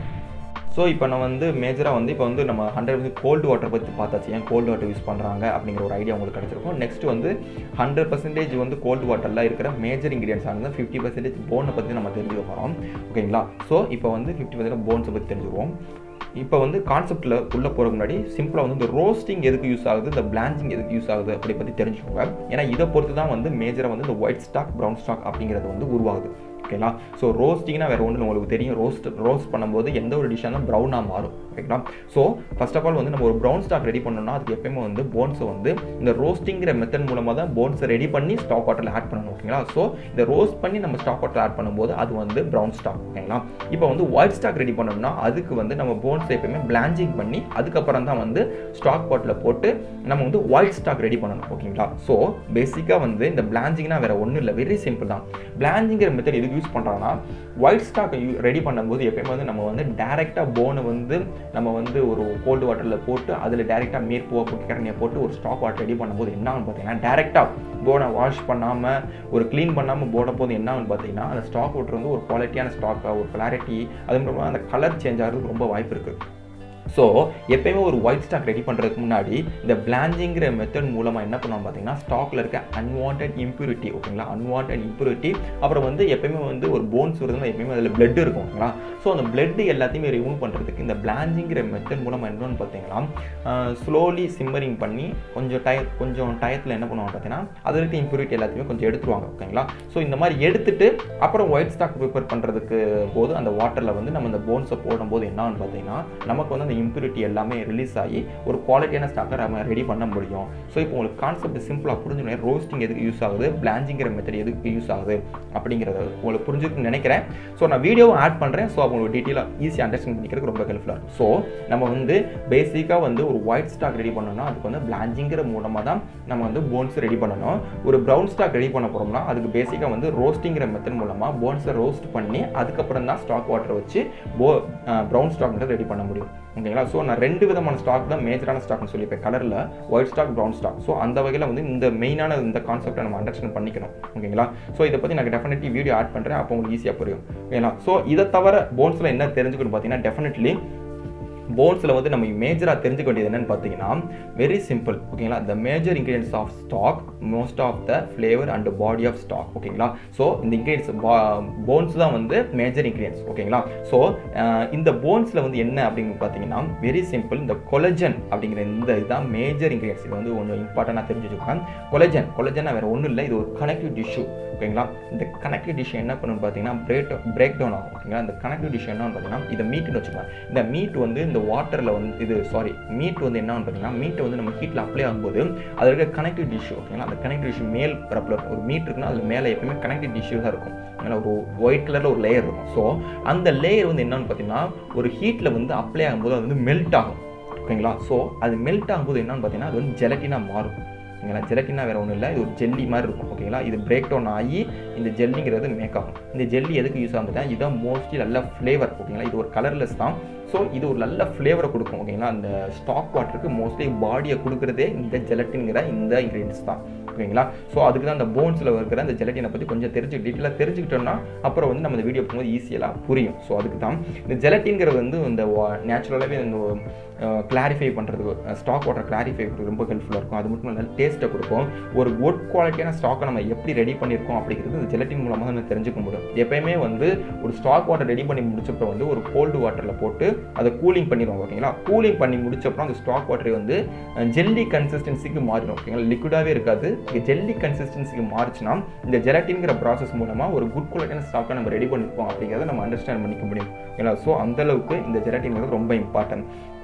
ஸோ இப்போ நான் வந்து மேஜராக வந்து இப்போ வந்து நம்ம ஹண்ட்ரட் வந்து கோல்டு வாட்டர் பற்றி பார்த்தாச்சு ஏன் கோல்டு வாட்டர் யூஸ் பண்ணுறாங்க அப்படிங்கிற ஒரு ஐடியா உங்களுக்கு கிடச்சிருக்கும் நெக்ஸ்ட் வந்து ஹண்ட்ரட் பர்சன்டேஜ் வந்து கோல்டு வாட்டரில் இருக்கிற மேஜர் இன்கிரியன்ஸ் ஆனது ஃபிஃப்டி பர்சன்டேஜ் போனை பற்றி நம்ம தெரிஞ்சுக்க போகிறோம் ஓகேங்களா ஸோ இப்போ வந்து ஃபிஃப்டி பர்சன்ட் போன்ஸை பற்றி தெரிஞ்சுக்குவோம் இப்போ வந்து கான்செப்ட்டில் உள்ளே போகிற முன்னாடி சிம்பிளாக வந்து இந்த ரோஸ்டிங் எதுக்கு யூஸ் ஆகுது இந்த பிளான்சிங் எதுக்கு யூஸ் ஆகுது அப்படி பற்றி தெரிஞ்சுக்கோங்க ஏன்னா இதை பொறுத்து தான் வந்து மேஜராக வந்து இந்த ஒயிட் ஸ்டாக் ப்ரௌன் ஸ்டாக் அப்படிங்கிறது வந்து உருவாகுது ஓகேங்களா ஸோ ரோஸ்டிங்னா வேறு ஒன்று உங்களுக்கு தெரியும் ரோஸ்ட் ரோஸ்ட் பண்ணும்போது எந்த ஒரு டிஷ்ஷாக இருந்தால் ப்ரௌனாக மாறும் ஓகேங்களா ஸோ ஃபர்ஸ்ட் ஆஃப் ஆல் வந்து நம்ம ஒரு ப்ரௌன் ஸ்டாக் ரெடி பண்ணோம்னா அதுக்கு எப்பயுமே வந்து போன்ஸை வந்து இந்த ரோஸ்டிங்கிற மெத்தட் மூலமாக தான் போன்ஸை ரெடி பண்ணி ஸ்டாக் வாட்டரில் ஆட் பண்ணணும் ஓகேங்களா ஸோ இந்த ரோஸ்ட் பண்ணி நம்ம ஸ்டாக் வாட்டர் ஆட் பண்ணும்போது அது வந்து ப்ரௌன் ஸ்டாக் ஓகேங்களா இப்போ வந்து ஒயிட் ஸ்டாக் ரெடி பண்ணோம்னா அதுக்கு வந்து நம்ம போன்ஸை எப்பயுமே பிளாஞ்சிங் பண்ணி அதுக்கப்புறம் தான் வந்து ஸ்டாக் பாட்டில் போட்டு நம்ம வந்து ஒயிட் ஸ்டாக் ரெடி பண்ணணும் ஓகேங்களா ஸோ பேசிக்காக வந்து இந்த பிளாஞ்சிங்னா வேறு ஒன்றும் இல்லை வெரி சிம்பிள் தான் பிளாஞ்சிங்கிற மெத்தட் எதுக்கு யூஸ் பண்ணுறாங்கன்னா ஒயிட் ஸ்டாக் ரெடி பண்ணும்போது எப்பயுமே வந்து நம்ம வந்து டேரெக்டாக போனை வந்து நம்ம வந்து ஒரு கோல்டு வாட்டரில் போட்டு அதில் டேரெக்டாக மேற்பூவை போட்டு கிரணியை போட்டு ஒரு ஸ்டாக் வாட்டர் ரெடி பண்ணும்போது என்ன ஆகும் பார்த்தீங்கன்னா டேரெக்டாக போனை வாஷ் பண்ணாமல் ஒரு க்ளீன் பண்ணாமல் போட போது என்ன ஆகும் பார்த்தீங்கன்னா அந்த ஸ்டாக் வாட்டர் வந்து ஒரு குவாலிட்டியான ஸ்டாக்காக ஒரு கிளாரிட்டி அது மூலமாக அந்த கலர் சேஞ்ச் ஆகிறதுக்கு ரொம்ப வாய்ப்பு இருக்குது ஸோ எப்பயுமே ஒரு ஒயிட் ஸ்டாக் ரெடி பண்ணுறதுக்கு முன்னாடி இந்த பிளாஞ்சிங்கிற மெத்தட் மூலமாக என்ன பண்ணுவோம் பார்த்தீங்கன்னா ஸ்டாக்கில் இருக்க அன்வான்ட் இம்ப்யூரிட்டி ஓகேங்களா அன்வான்ட் இம்ப்யூரிட்டி அப்புறம் வந்து எப்பயுமே வந்து ஒரு போன்ஸ் வருதுன்னா எப்பயுமே அதில் பிளட் இருக்கும் ஓகேங்களா ஸோ அந்த பிளட் எல்லாத்தையுமே ரிமூவ் பண்ணுறதுக்கு இந்த பிளாஞ்சிங்கிற மெத்தட் மூலமாக என்னன்னு பார்த்தீங்கன்னா ஸ்லோலி சிம்மரிங் பண்ணி கொஞ்சம் டய கொஞ்சம் டயத்தில் என்ன பண்ணுவாங்க பார்த்தீங்கன்னா அதில் இருக்க இம்ப்யூரிட்டி எல்லாத்தையுமே கொஞ்சம் எடுத்துருவாங்க ஓகேங்களா ஸோ இந்த மாதிரி எடுத்துட்டு அப்புறம் ஒயிட் ஸ்டாக் ப்ரிப்பேர் பண்ணுறதுக்கு போது அந்த வாட்டரில் வந்து நம்ம இந்த போன்ஸை போடும்போது என்னன்னு பார்த்தீங்கன்னா நமக்கு வந்து அந்த இம்ப்யூரிட்டி எல்லாமே ரிலீஸ் ஆகி ஒரு குவாலிட்டியான ஸ்டாக்கை நம்ம ரெடி பண்ண முடியும் ஸோ இப்போ உங்களுக்கு கான்செப்ட் சிம்பிளாக புரிஞ்சுக்கணும் ரோஸ்டிங் எதுக்கு யூஸ் ஆகுது பிளாஞ்சிங்கிற மெத்தட் எதுக்கு யூஸ் ஆகுது அப்படிங்கிறத உங்களுக்கு புரிஞ்சுக்கணும்னு நினைக்கிறேன் ஸோ நான் வீடியோவும் ஆட் பண்ணுறேன் ஸோ உங்களுக்கு டீட்டெயிலாக ஈஸியாக அண்டர்ஸ்டாண்ட் பண்ணிக்கிறதுக்கு ரொம்ப ஹெல்ப்ஃபுல்லாக இருக்கும் ஸோ நம்ம வந்து பேசிக்காக வந்து ஒரு ஒயிட் ஸ்டாக் ரெடி பண்ணணும்னா அதுக்கு வந்து பிளாஞ்சிங்கிற மூலமாக தான் நம்ம வந்து போன்ஸ் ரெடி பண்ணணும் ஒரு ப்ரௌன் ஸ்டாக் ரெடி பண்ண போகிறோம்னா அதுக்கு பேசிக்காக வந்து ரோஸ்டிங்கிற மெத்தட் மூலமாக போன்ஸை ரோஸ்ட் பண்ணி அதுக்கப்புறம் தான் ஸ்டாக் வாட்டர் வச்சு போ ப்ரௌன் ஸ்டாக் ரெடி பண்ண முடியும் ஓகேங்களா ஸோ நான் ரெண்டு விதமான ஸ்டாக் தான் மேஜரான ஸ்டாக்னு சொல்லியிருப்பேன் கலரில் white stock brown stock so அந்த வகையில் வந்து இந்த மெயினான இந்த கான்செப்டை நம்ம அண்டர்ஸ்டாண்ட் பண்ணிக்கணும் ஓகேங்களா ஸோ இதை பற்றி நான் டெஃபினெட்லி வீடியோ ஆட் பண்ணுறேன் அப்போ உங்களுக்கு ஈஸியாக புரியும் ஓகேங்களா ஸோ இதை தவிர போன்ஸில் என்ன தெரிஞ்சுக்கணும் பார்த்தீங்கன்னா டெஃபினெட்லி போன்ஸில் வந்து நம்ம மேஜராக தெரிஞ்சுக்க வேண்டியது என்னன்னு பார்த்தீங்கன்னா வெரி சிம்பிள் ஓகேங்களா the major ingredients of stock most of the flavour and body of stock ஓகேங்களா ஸோ இந்த இன்க்ரீடியன்ஸ் போன்ஸ் தான் வந்து மேஜர் இன்க்ரீடியன்ஸ் ஓகேங்களா ஸோ இந்த போன்ஸில் வந்து என்ன அப்படின்னு பார்த்தீங்கன்னா வெரி சிம்பிள் இந்த கொலஜன் அப்படிங்கிற இந்த இதுதான் மேஜர் இன்க்ரீடியன்ஸ் இது வந்து கொஞ்சம் இம்பார்ட்டண்டாக தெரிஞ்சு வச்சுக்கோங்க கொலஜன் கொலஜன் வேறு ஒன்றும் இல்லை இது ஒரு கனெக்டிவ் டிஷ்யூ ஓகேங்களா இந்த கனெக்டிவ் டிஷ் என்ன பண்ணுன்னு பார்த்தீங்கன்னா பிரேக் பிரேக் டவுன் ஆகும் ஓகேங்களா இந்த கனெக்டிவ் டிஷ் என்னன்னு பார்த்தீங்கன்னா இதை மீட்னு வச்சுக்கோங்க இந்த மீட் வந்து இந்த வாட்டரில் வந்து இது சாரி மீட் வந்து என்னன்னு பார்த்தீங்கன்னா மீட்டை வந்து நம்ம ஹீட்டில் அப்ளை ஆகும்போது அதில் இருக்க கனெக்டிவ் டிஷ்யூ ஓகேங்களா அந்த கனெக்டிவ் டிஷ்யூ மேல் பரப்பில் ஒரு மீட் இருக்குன்னா அதில் மேலே எப்பவுமே கனெக்டிவ் டிஷ்யூ தான் இருக்கும் ஏன்னா ஒரு ஒயிட் கலரில் ஒரு லேயர் இருக்கும் ஸோ அந்த லேயர் வந்து என்னன்னு பார்த்தீங்கன்னா ஒரு ஹீட்டில் வந்து அப்ளை ஆகும்போது அது வந்து மெல்ட் ஆகும் ஓகேங்களா ஸோ அது மெல்ட் ஆகும்போது என்னன்னு பார்த்தீங்கன்னா அது வந்து ஜெலட்டினாக மாறும் ஓகேங்களா ஜெலட்டினா வேறு ஒன்றும் இல்லை இது ஒரு ஜெல்லி மாதிரி இருக்கும் ஓகேங்களா இது பிரேக் டவுன் ஆகி இந்த ஜெல்லிங்கிறது மேக் ஆகும் இந்த ஜெல்லி எதுக்கு யூஸ் ஆகுது இதுதான் மோஸ்ட்லி நல்ல ஃப்ளேவர் ஓகேங்களா இது ஒரு கலர்லெஸ் தான் ஸோ இது ஒரு நல்ல ஃப்ளேவரை கொடுக்கும் ஓகேங்களா அந்த ஸ்டாக் வாட்டருக்கு மோஸ்ட்லி பாடியை கொடுக்குறதே இந்த ஜெலட்டின்கிற இந்த இன்க்ரீடியன்ஸ் தான் ஓகேங்களா ஸோ அதுக்கு தான் அந்த போன்ஸில் இருக்கிற அந்த ஜெலட்டினை பற்றி கொஞ்சம் தெரிஞ்சு டீட்டெயிலாக தெரிஞ்சுக்கிட்டோம்னா அப்புறம் வந்து நம்ம இந்த வீடியோ போகும்போது ஈஸியாக புரியும் ஸோ அதுக்கு தான் இந்த ஜெலட்டின்கிறது வந்து இந்த நேச்சுரலாகவே இந்த கிளாரிஃபை பண்ணுறதுக்கு ஸ்டாக் வாட்டர் கிளாரிஃபை பண்ணுறது ரொம்ப ஹெல்ப்ஃபுல்லாக இருக்கும் அது மட்டும் நல்ல டேஸ்ட்டை கொடுக்கும் ஒரு குட் குவாலிட்டியான ஸ்டாக்கை நம்ம எப்படி ரெடி பண்ணியிருக்கோம் அப்படிங்கிறது இந்த ஜெலட்டின் மூலமாக தான் தெரிஞ்சுக்க முடியும் எப்பயுமே வந்து ஒரு ஸ்டாக் வாட்டர் ரெடி பண்ணி முடிச்சப்போ வந்து ஒரு கோல்டு வாட்டரில் போட்டு அதை கூலிங் பண்ணிடுவாங்க ஓகேங்களா கூலிங் பண்ணி முடிச்சப்பறம் அந்த ஸ்டாக் வாட்டர் வந்து ஜெல்லி கன்சிஸ்டன்சிக்கு மாறிடும் ஓகேங்களா லிக்விடாகவே இருக்காது இங்கே ஜெல்லி கன்சிஸ்டன்சிக்கு மாறிச்சுன்னா இந்த ஜெலட்டின்கிற ப்ராசஸ் மூலமாக ஒரு குட் குவாலிட்டியான ஸ்டாக்கை நம்ம ரெடி பண்ணியிருக்கோம் அப்படிங்கிறத நம்ம அண்டர்ஸ்டாண்ட் பண்ணிக்க முடியும் ஓகேங்களா ஸோ அந்தளவுக்கு இந்த ஜெலட்டின் வந்து ரொம்ப இம்பார்ட்டன்ட்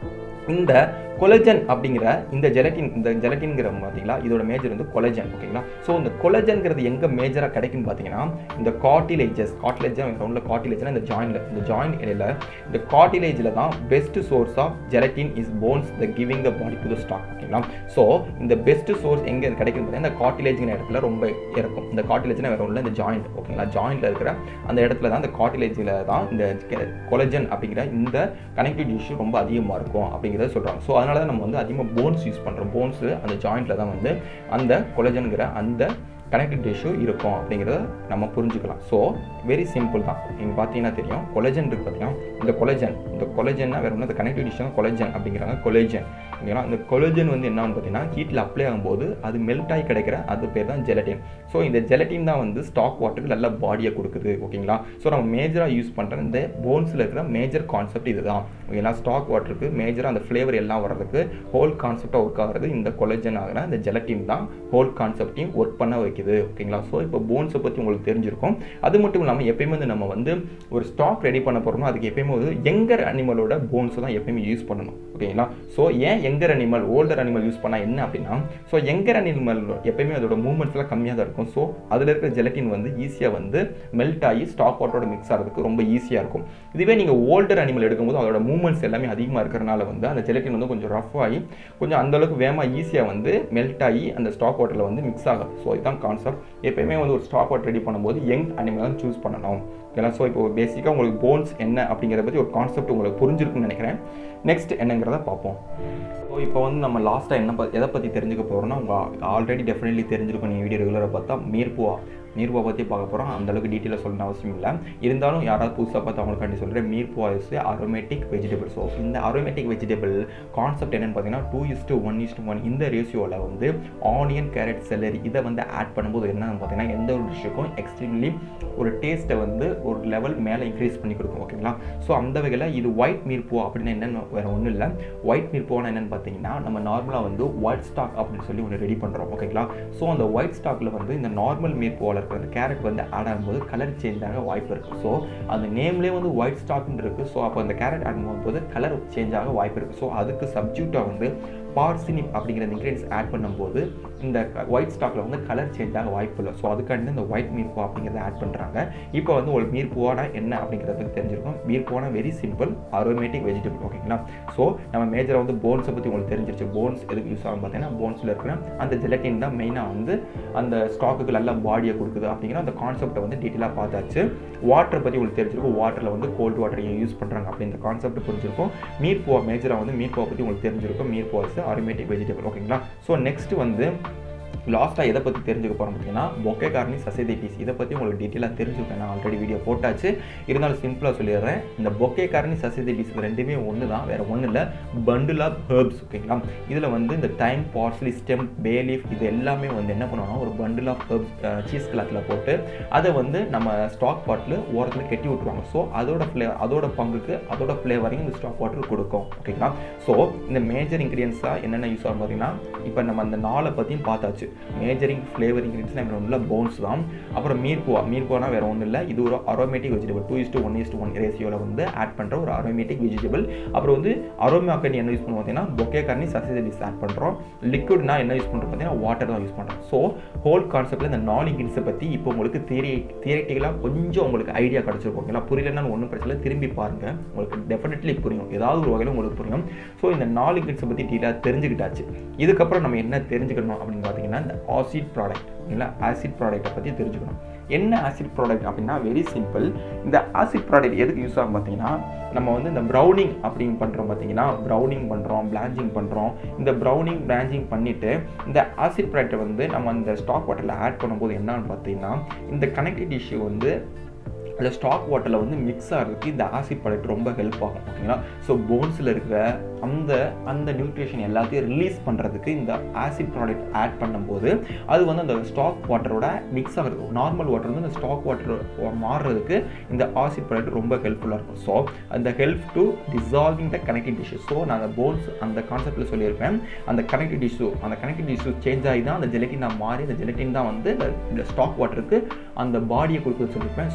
இந்த கொலஜன் அப்படிங்கிற இந்த ஜெலட்டின் இந்த ஜெலட்டின்ங்கிற பார்த்தீங்களா இதோட மேஜர் வந்து கொலஜன் ஓகேங்களா ஸோ இந்த கொலஜன்ங்கிறது எங்கே மேஜராக கிடைக்குன்னு பார்த்தீங்கன்னா இந்த காட்டிலேஜஸ் காட்டிலேஜ் ரவுண்டில் காட்டிலேஜ்னா இந்த ஜாயின்ல இந்த ஜாயின் இடையில இந்த காட்டிலேஜில் தான் best source of gelatin is bones the giving the body to the stock ஓகேங்களா ஸோ இந்த பெஸ்ட் சோர்ஸ் எங்கே கிடைக்குன்னு பார்த்தீங்கன்னா இந்த காட்டிலேஜ்ங்கிற இடத்துல ரொம்ப இருக்கும் இந்த காட்டிலேஜ்னா வேற ஒன்றும் இந்த ஜாயிண்ட் ஓகேங்களா ஜாயிண்ட்ல இருக்கிற அந்த இடத்துல தான் இந்த காட்டிலேஜில் தான் இந்த கொலஜன் அப்படிங்கிற இந்த கனெக்டிவ் டிஷ்யூ ரொம்ப அதிகமாக இருக்கும் அப்படிங்கிறத சொல்கிறாங்க ஸோ அதனால தான் நம்ம வந்து அதிகமாக போன்ஸ் யூஸ் பண்ணுறோம் போன்ஸு அந்த ஜாயிண்ட்டில் தான் வந்து அந்த கொலஜனுங்கிற அந்த கனெக்டிவ் டிஷ்யூ இருக்கும் அப்படிங்கிறத நம்ம புரிஞ்சுக்கலாம் ஸோ வெரி சிம்பிள் தான் நீங்கள் பார்த்தீங்கன்னா தெரியும் கொலஜன் இருக்குது பார்த்தீங்கன்னா இந்த கொலஜன் இந்த கொலஜன்னா வேறு ஒன்றும் இந்த கனெக்டிவ் டிஷ்யூ கொலஜன் அப்படிங்கிறாங்க கொலஜன் ஓகேங்களா இந்த கொலஜன் வந்து என்னன்னு பார்த்தீங்கன்னா ஹீட்டில் அப்ளை ஆகும்போது அது மெல்ட் ஆகி கிடைக்கிற அது பேர் தான் ஜெலட்டின் ஸோ இந்த ஜெலட்டின் தான் வந்து ஸ்டாக் வாட்டருக்கு நல்ல பாடியை கொடுக்குது ஓகேங்களா ஸோ நம்ம மேஜராக யூஸ் பண்ணுற இந்த போன்ஸில் இருக்கிற மேஜர் கான்செப்ட் இதுதான் ஓகேங்களா ஸ்டாக் வாட்டருக்கு மேஜராக அந்த ஃப்ளேவர் எல்லாம் வர்றதுக்கு ஹோல் கான்செப்டாக ஒர்க் ஆகிறது இந்த கொலஜன் ஆகிற இந்த ஜெலட்டின் தான் ஹோல் கான்செப்டையும் ஒர்க் பண்ண வைக்குது ஓகேங்களா ஸோ இப்போ போன்ஸை பற்றி உங்களுக்கு தெரிஞ்சிருக்கும் அது மட்டும் இல்லாமல் எப்பயுமே வந்து நம்ம வந்து ஒரு ஸ்டாக் ரெடி பண்ண போகிறோம்னா அதுக்கு எப்பயுமே வந்து எங்கர் அனிமலோட போன்ஸை தான் எப்பயுமே யூஸ் பண்ணணும் ஓகேங்களா ஸோ ஏன் younger animal older animal use பண்ணால் என்ன அப்படின்னா ஸோ எங்கர் அனிமல் எப்பயுமே அதோட மூவ்மெண்ட்ஸ்லாம் கம்மியாக தான் இருக்கும் ஸோ அதில் இருக்கிற ஜெலட்டின் வந்து ஈஸியாக வந்து மெல்ட் ஆகி ஸ்டாக் வாட்டரோட மிக்ஸ் ஆகிறதுக்கு ரொம்ப ஈஸியாக இருக்கும் இதுவே நீங்கள் ஓல்டர் அனிமல் எடுக்கும்போது அதோட மூவ்மெண்ட்ஸ் எல்லாமே அதிகமாக இருக்கிறனால வந்து அந்த ஜெலட்டின் வந்து கொஞ்சம் ரஃப் ஆகி கொஞ்சம் அந்தளவுக்கு வேகமாக ஈஸியாக வந்து மெல்ட் ஆகி அந்த ஸ்டாக் வாட்டரில் வந்து மிக்ஸ் ஆகும் ஸோ இதுதான் கான்செப்ட் எப்பயுமே வந்து ஒரு ஸ்டாக் வாட்டர் ரெடி பண்ணும்போது யங் அனிமல் தான் சூஸ் பண்ணணும் ஓகேங்களா ஸோ இப்போ பேசிக்காக உங்களுக்கு போன்ஸ் என்ன அப்படிங்கிறத பற்றி ஒரு கான்செப்ட் உங்களுக்கு புரிஞ்சிருக்குன்னு நினைக்கிறேன் நெக்ஸ்ட் என்னங்கிறத பார்ப்போம் ஸோ இப்போ வந்து நம்ம லாஸ்ட்டாக என்ன ப எதை பற்றி தெரிஞ்சுக்க போகிறோம்னா உங்கள் ஆல்ரெடி டெஃபினெட்லி தெரிஞ்சிருக்கும் நீங்கள் வீடியோ ரெகுலராக பார்த்தா மீர்புவா மீர்புவா பற்றி பார்க்க போகிறோம் அந்தளவுக்கு டீட்டெயிலாக சொல்லணும் அவசியம் இல்லை இருந்தாலும் யாராவது புதுசாக பார்த்து அவங்களுக்காண்டி சொல்கிறேன் mirepoix is aromatic vegetable so இந்த அரோமேட்டிக் வெஜிடபிள் கான்செப்ட் என்னென்னு பார்த்தீங்கன்னா two is to one is to one இந்த ரேஷியோவில் வந்து ஆனியன் கேரட் செல்லரி இதை வந்து ஆட் பண்ணும்போது என்னன்னு பார்த்தீங்கன்னா எந்த ஒரு டிஷ்ஷுக்கும் எக்ஸ்ட்ரீம்லி ஒரு டேஸ்ட்டை வந்து ஒரு லெவல் மேலே இன்க்ரீஸ் பண்ணி கொடுக்கும் ஓகேங்களா ஸோ அந்த வகையில் இது ஒயிட் மீர்புவா அப்படின்னு என்னென்னு வேறு ஒன்றும் இல்லை ஒயிட் மீர்புவானா என்னென்னு பார்த்தீங்கன்னா நம்ம நார்மலாக வந்து ஒயிட் ஸ்டாக் அப்படின்னு சொல்லி ஒன்று ரெடி பண்ணுறோம் ஓகேங்களா ஸோ அந்த ஒயிட் ஸ்டாக்கில் வந்து இந்த நார்மல் மீர்புவாவில் இருக்கிற அந்த கேரட் வந்து ஆட் ஆகும்போது கலர் சேஞ்ச் ஆக வாய்ப்பு இருக்குது ஸோ அந்த நேம்லேயே வந்து ஒயிட் ஸ்டாக்னு இருக்குது ஸோ அப்போ அந்த கேரட் ஆட் பண்ணும்போது கலர் சேஞ்ச் ஆக வாய்ப்பு இருக்குது ஸோ அதுக்கு சப்ஜெக்டாக வந்து பார்சினிப் அப்படிங்கிற இன்க்ரீடியன்ஸ் ஆட் பண்ணும்போது இந்த ஒயிட் ஸ்டாக்கில் வந்து கலர் சேஞ்ச் ஆக வாய்ப்பு இல்லை ஸோ அதுக்காண்டி இந்த ஒயிட் மீர்பூ அப்படிங்கிறத ஆட் பண்ணுறாங்க இப்போ வந்து ஒரு மீர்பூவானா என்ன அப்படிங்கிறத பற்றி தெரிஞ்சிருக்கும் மீர்பூவானா வெரி சிம்பிள் அரோமேட்டிக் வெஜிடபிள் ஓகேங்களா ஸோ நம்ம மேஜராக வந்து போன்ஸை பற்றி உங்களுக்கு தெரிஞ்சிருச்சு போன்ஸ் எதுக்கு யூஸ் ஆகும் பார்த்தீங்கன்னா போன்ஸில் இருக்கிற அந்த ஜெலட்டின் தான் மெயினாக வந்து அந்த ஸ்டாக்குக்கு நல்ல பாடியை கொடுக்குது அப்படிங்கிற அந்த கான்செப்டை வந்து டீட்டெயிலாக பார்த்தாச்சு வாட்டரை பற்றி உங்களுக்கு தெரிஞ்சிருக்கும் வாட்டரில் வந்து கோல்டு வாட்டர் ஏன் யூஸ் பண்ணுறாங்க அப்படின்ற கான்செப்ட் புரிஞ்சிருக்கும் மீர்பூவா மேஜராக வந்து மீர்பூவா பற்றி உங்களுக்கு தெரிஞ்சிருக்கும் மீர்பூவா அரோமேட்டிக் வெஜிடபிள் ஓகேங்களா ஸோ நெக்ஸ்ட் வந்து லாஸ்ட்டாக எதை பற்றி தெரிஞ்சுக்க போகிறோம் பார்த்தீங்கன்னா பொக்கே கார்னி சசைதைட்டிஸ் இதை பற்றி உங்களுக்கு டீட்டெயிலாக தெரிஞ்சுக்கேன் நான் ஆல்ரெடி வீடியோ போட்டாச்சு இருந்தாலும் சிம்பிளாக சொல்லிடுறேன் இந்த பொக்கே கார்னி சசைதைட்டிஸ் ரெண்டுமே ஒன்று தான் வேறு ஒன்றும் இல்லை பண்டில் ஆஃப் ஹெர்ப்ஸ் ஓகேங்களா இதில் வந்து இந்த டைம் பார்ஸ்லி ஸ்டெம் பேலீஃப் இது எல்லாமே வந்து என்ன பண்ணுவோம்னா ஒரு பண்டில் ஆஃப் ஹெர்ப்ஸ் சீஸ் கிளாத்தில் போட்டு அதை வந்து நம்ம ஸ்டாக் பாட்டில் ஓரத்தில் கட்டி விட்ருவாங்க ஸோ அதோட ஃப்ளேவர் அதோட பங்குக்கு அதோட ஃப்ளேவரையும் இந்த ஸ்டாக் வாட்டர் கொடுக்கும் ஓகேங்களா ஸோ இந்த மேஜர் இன்க்ரீடியன்ஸாக என்னென்ன யூஸ் ஆகும் பார்த்தீங்கன்னா இப்போ நம்ம அந்த நாளை பற்றியும் பார்த்தாச்சு மேஜரிங் ஃப்ளேவர் இன்க்ரீடியன்ஸ் நம்ம ஒன்றும் இல்லை போன்ஸ் தான் அப்புறம் மீர்புவா மீர்புவானா வேறு ஒன்றும் இல்லை இது ஒரு aromatic vegetable two is to one is to one ரேசியோவில் வந்து ஆட் பண்ணுற ஒரு அரோமேட்டிக் வெஜிடபிள் அப்புறம் வந்து அரோமாக்கனி என்ன யூஸ் பண்ணுவோம் பார்த்தீங்கன்னா பொக்கே கர்னி சசிதபிஸ் ஆட் பண்ணுறோம் லிக்விட்னா என்ன யூஸ் பண்ணுறோம் பார்த்தீங்கன்னா வாட்டர் தான் யூஸ் பண்ணுறோம் ஸோ ஹோல் கான்செப்ட்டில் இந்த நாலு இன்கிரீடியன்ஸை பற்றி இப்போ உங்களுக்கு தியரி தியரட்டிக்கலாக கொஞ்சம் உங்களுக்கு ஐடியா கிடச்சிருக்கும் ஓகேங்களா புரியலன்னா ஒன்றும் பிரச்சனை இல்லை திரும்பி பாருங்கள் உங்களுக்கு டெஃபினெட்லி புரியும் ஏதாவது ஒரு வகையில் உங்களுக்கு புரியும் ஸோ இந்த நாலு இன்கிரீடியன்ஸை பற்றி டீலாக தெரிஞ்சுக்கிட்டாச்சு இதுக்கப்புறம் நம்ம என்ன தெரிஞ்சுக்கணும் அப்படின்னு பார்த்தீங்கன்னா இந்த ஆசிட் ப்ராடக்ட் இல்லை ஆசிட் ப்ராடக்ட்டை பற்றி தெரிஞ்சுக்கணும் என்ன ஆசிட் ப்ராடக்ட் அப்படின்னா வெரி சிம்பிள் இந்த ஆசிட் ப்ராடக்ட் எதுக்கு யூஸ் ஆகும் பார்த்தீங்கன்னா நம்ம வந்து இந்த ப்ரௌனிங் அப்படின்னு பண்ணுறோம் பார்த்தீங்கன்னா ப்ரௌனிங் பண்ணுறோம் பிளாஞ்சிங் பண்ணுறோம் இந்த ப்ரௌனிங் பிளாஞ்சிங் பண்ணிவிட்டு இந்த ஆசிட் ப்ராடக்ட்டை வந்து நம்ம அந்த ஸ்டாக் வாட்டரில் ஆட் பண்ணும்போது என்னன்னு பார்த்தீங்கன்னா இந்த கனெக்டிவ் இஷ்யூ வந்து அந்த ஸ்டாக் வாட்டரில் வந்து மிக்ஸ் ஆகிறதுக்கு இந்த ஆசிட் ப்ராடக்ட் ரொம்ப ஹெல்ப் ஆகும் ஓகேங்களா ஸோ போன்ஸில் இருக்கிற அந்த அந்த நியூட்ரிஷன் எல்லாத்தையும் ரிலீஸ் பண்ணுறதுக்கு இந்த ஆசிட் ப்ராடக்ட் ஆட் பண்ணும்போது அது வந்து அந்த ஸ்டாக் வாட்டரோட மிக்ஸ் ஆகிறது நார்மல் வாட்டர் வந்து அந்த ஸ்டாக் வாட்டர் மாறுறதுக்கு இந்த ஆசிட் ப்ராடக்ட் ரொம்ப ஹெல்ப்ஃபுல்லாக இருக்கும் ஸோ அந்த help to dissolving the connective tissue so நான் அந்த போன்ஸ் அந்த கான்செப்ட்டில் சொல்லியிருப்பேன் அந்த கனெக்டிவ் டிஷ்யூ அந்த கனெக்டிவ் டிஷ்யூ சேஞ்ச் ஆகி தான் அந்த ஜெலட்டின் மாறி அந்த ஜெலட்டின் தான் வந்து இந்த ஸ்டாக் வாட்டருக்கு அந்த பாடியை கொடுக்குறது சொல்லியிருப்பேன் ஸோ அதுதான்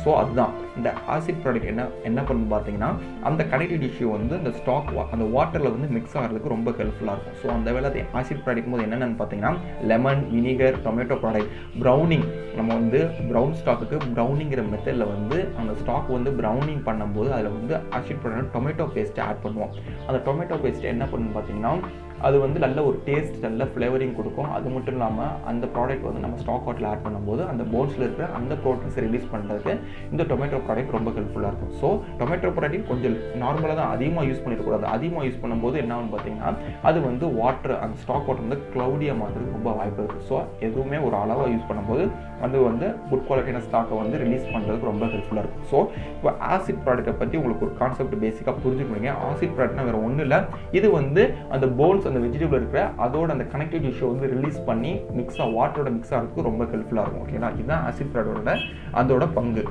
தான் இந்த ஆசிட் ப்ராடக்ட் என்ன என்ன பண்ணு பார்த்தீங்கன்னா அந்த கனெக்டிவ் டிஷ்யூ வந்து இந்த ஸ்டாக் அந்த வாட்டரில் வந்து மிக்ஸ் ஆகிறதுக்கு ரொம்ப ஹெல்ப்ஃபுல்லாக இருக்கும் ஸோ அந்த வேலை ஆசிட் ப்ராடக்ட் போது என்னென்னு பார்த்தீங்கன்னா lemon vinegar tomato product browning நம்ம வந்து ப்ரௌன் ஸ்டாக்குக்கு ப்ரௌனிங்கிற மெத்தடில் வந்து அந்த ஸ்டாக் வந்து ப்ரௌனிங் பண்ணும்போது அதில் வந்து ஆசிட் ப்ராடக்ட் டொமேட்டோ பேஸ்ட்டை ஆட் பண்ணுவோம் அந்த டொமேட்டோ பேஸ்ட் என்ன பண்ணுன்னு பார்த்தீங்கன்னா அது வந்து நல்ல ஒரு டேஸ்ட் நல்ல ஃப்ளேவரிங் கொடுக்கும் அது மட்டும் இல்லாமல் அந்த ப்ராடக்ட் வந்து நம்ம ஸ்டாக் வாட்டில் ஆட் பண்ணும்போது அந்த போன்ஸில் இருக்கிற அந்த ப்ரோட்டீன்ஸ் ரிலீஸ் பண்ணுறதுக்கு இந்த டொமேட்டோ ப்ராடக்ட் ரொம்ப ஹெல்ப்ஃபுல்லாக இருக்கும் ஸோ டொமேட்டோ ப்ராடக்ட் கொஞ்சம் நார்மலாக தான் அதிகமாக யூஸ் பண்ணிடக்கூடாது அதிகமாக யூஸ் பண்ணும்போது என்ன ஆகும் பார்த்தீங்கன்னா அது வந்து வாட்டர் அந்த ஸ்டாக் வாட்டர் வந்து க்ளவுடியாக மாற்றுறதுக்கு ரொம்ப வாய்ப்பு இருக்குது ஸோ எதுவுமே ஒரு அளவாக யூஸ் பண்ணும்போது அது வந்து குட் குவாலிட்டியான ஸ்டாக்கை வந்து ரிலீஸ் பண்ணுறதுக்கு ரொம்ப ஹெல்ப்ஃபுல்லாக இருக்கும் ஸோ இப்போ ஆசிட் ப்ராடக்ட்டை பற்றி உங்களுக்கு ஒரு கான்செப்ட் பேசிக்காக புரிஞ்சுக்கணுங்க ஆசிட் ப்ராடக்ட்னா வேறு ஒன்றும் இல்லை இது வந்து அந்த போல்ஸ் அந்த வெஜிடபிள் இருக்கிற அதோட அந்த கனெக்டிவ் டிஷ்யூ வந்து ரிலீஸ் பண்ணி மிக்ஸாக வாட்டரோட மிக்ஸ் ஆகிறதுக்கு ரொம்ப ஹெல்ப்ஃபுல்லாக இருக்கும் ஓகேங்களா இதுதான் ஆசிட் ப்ராடக்டோட அதோட பங்கு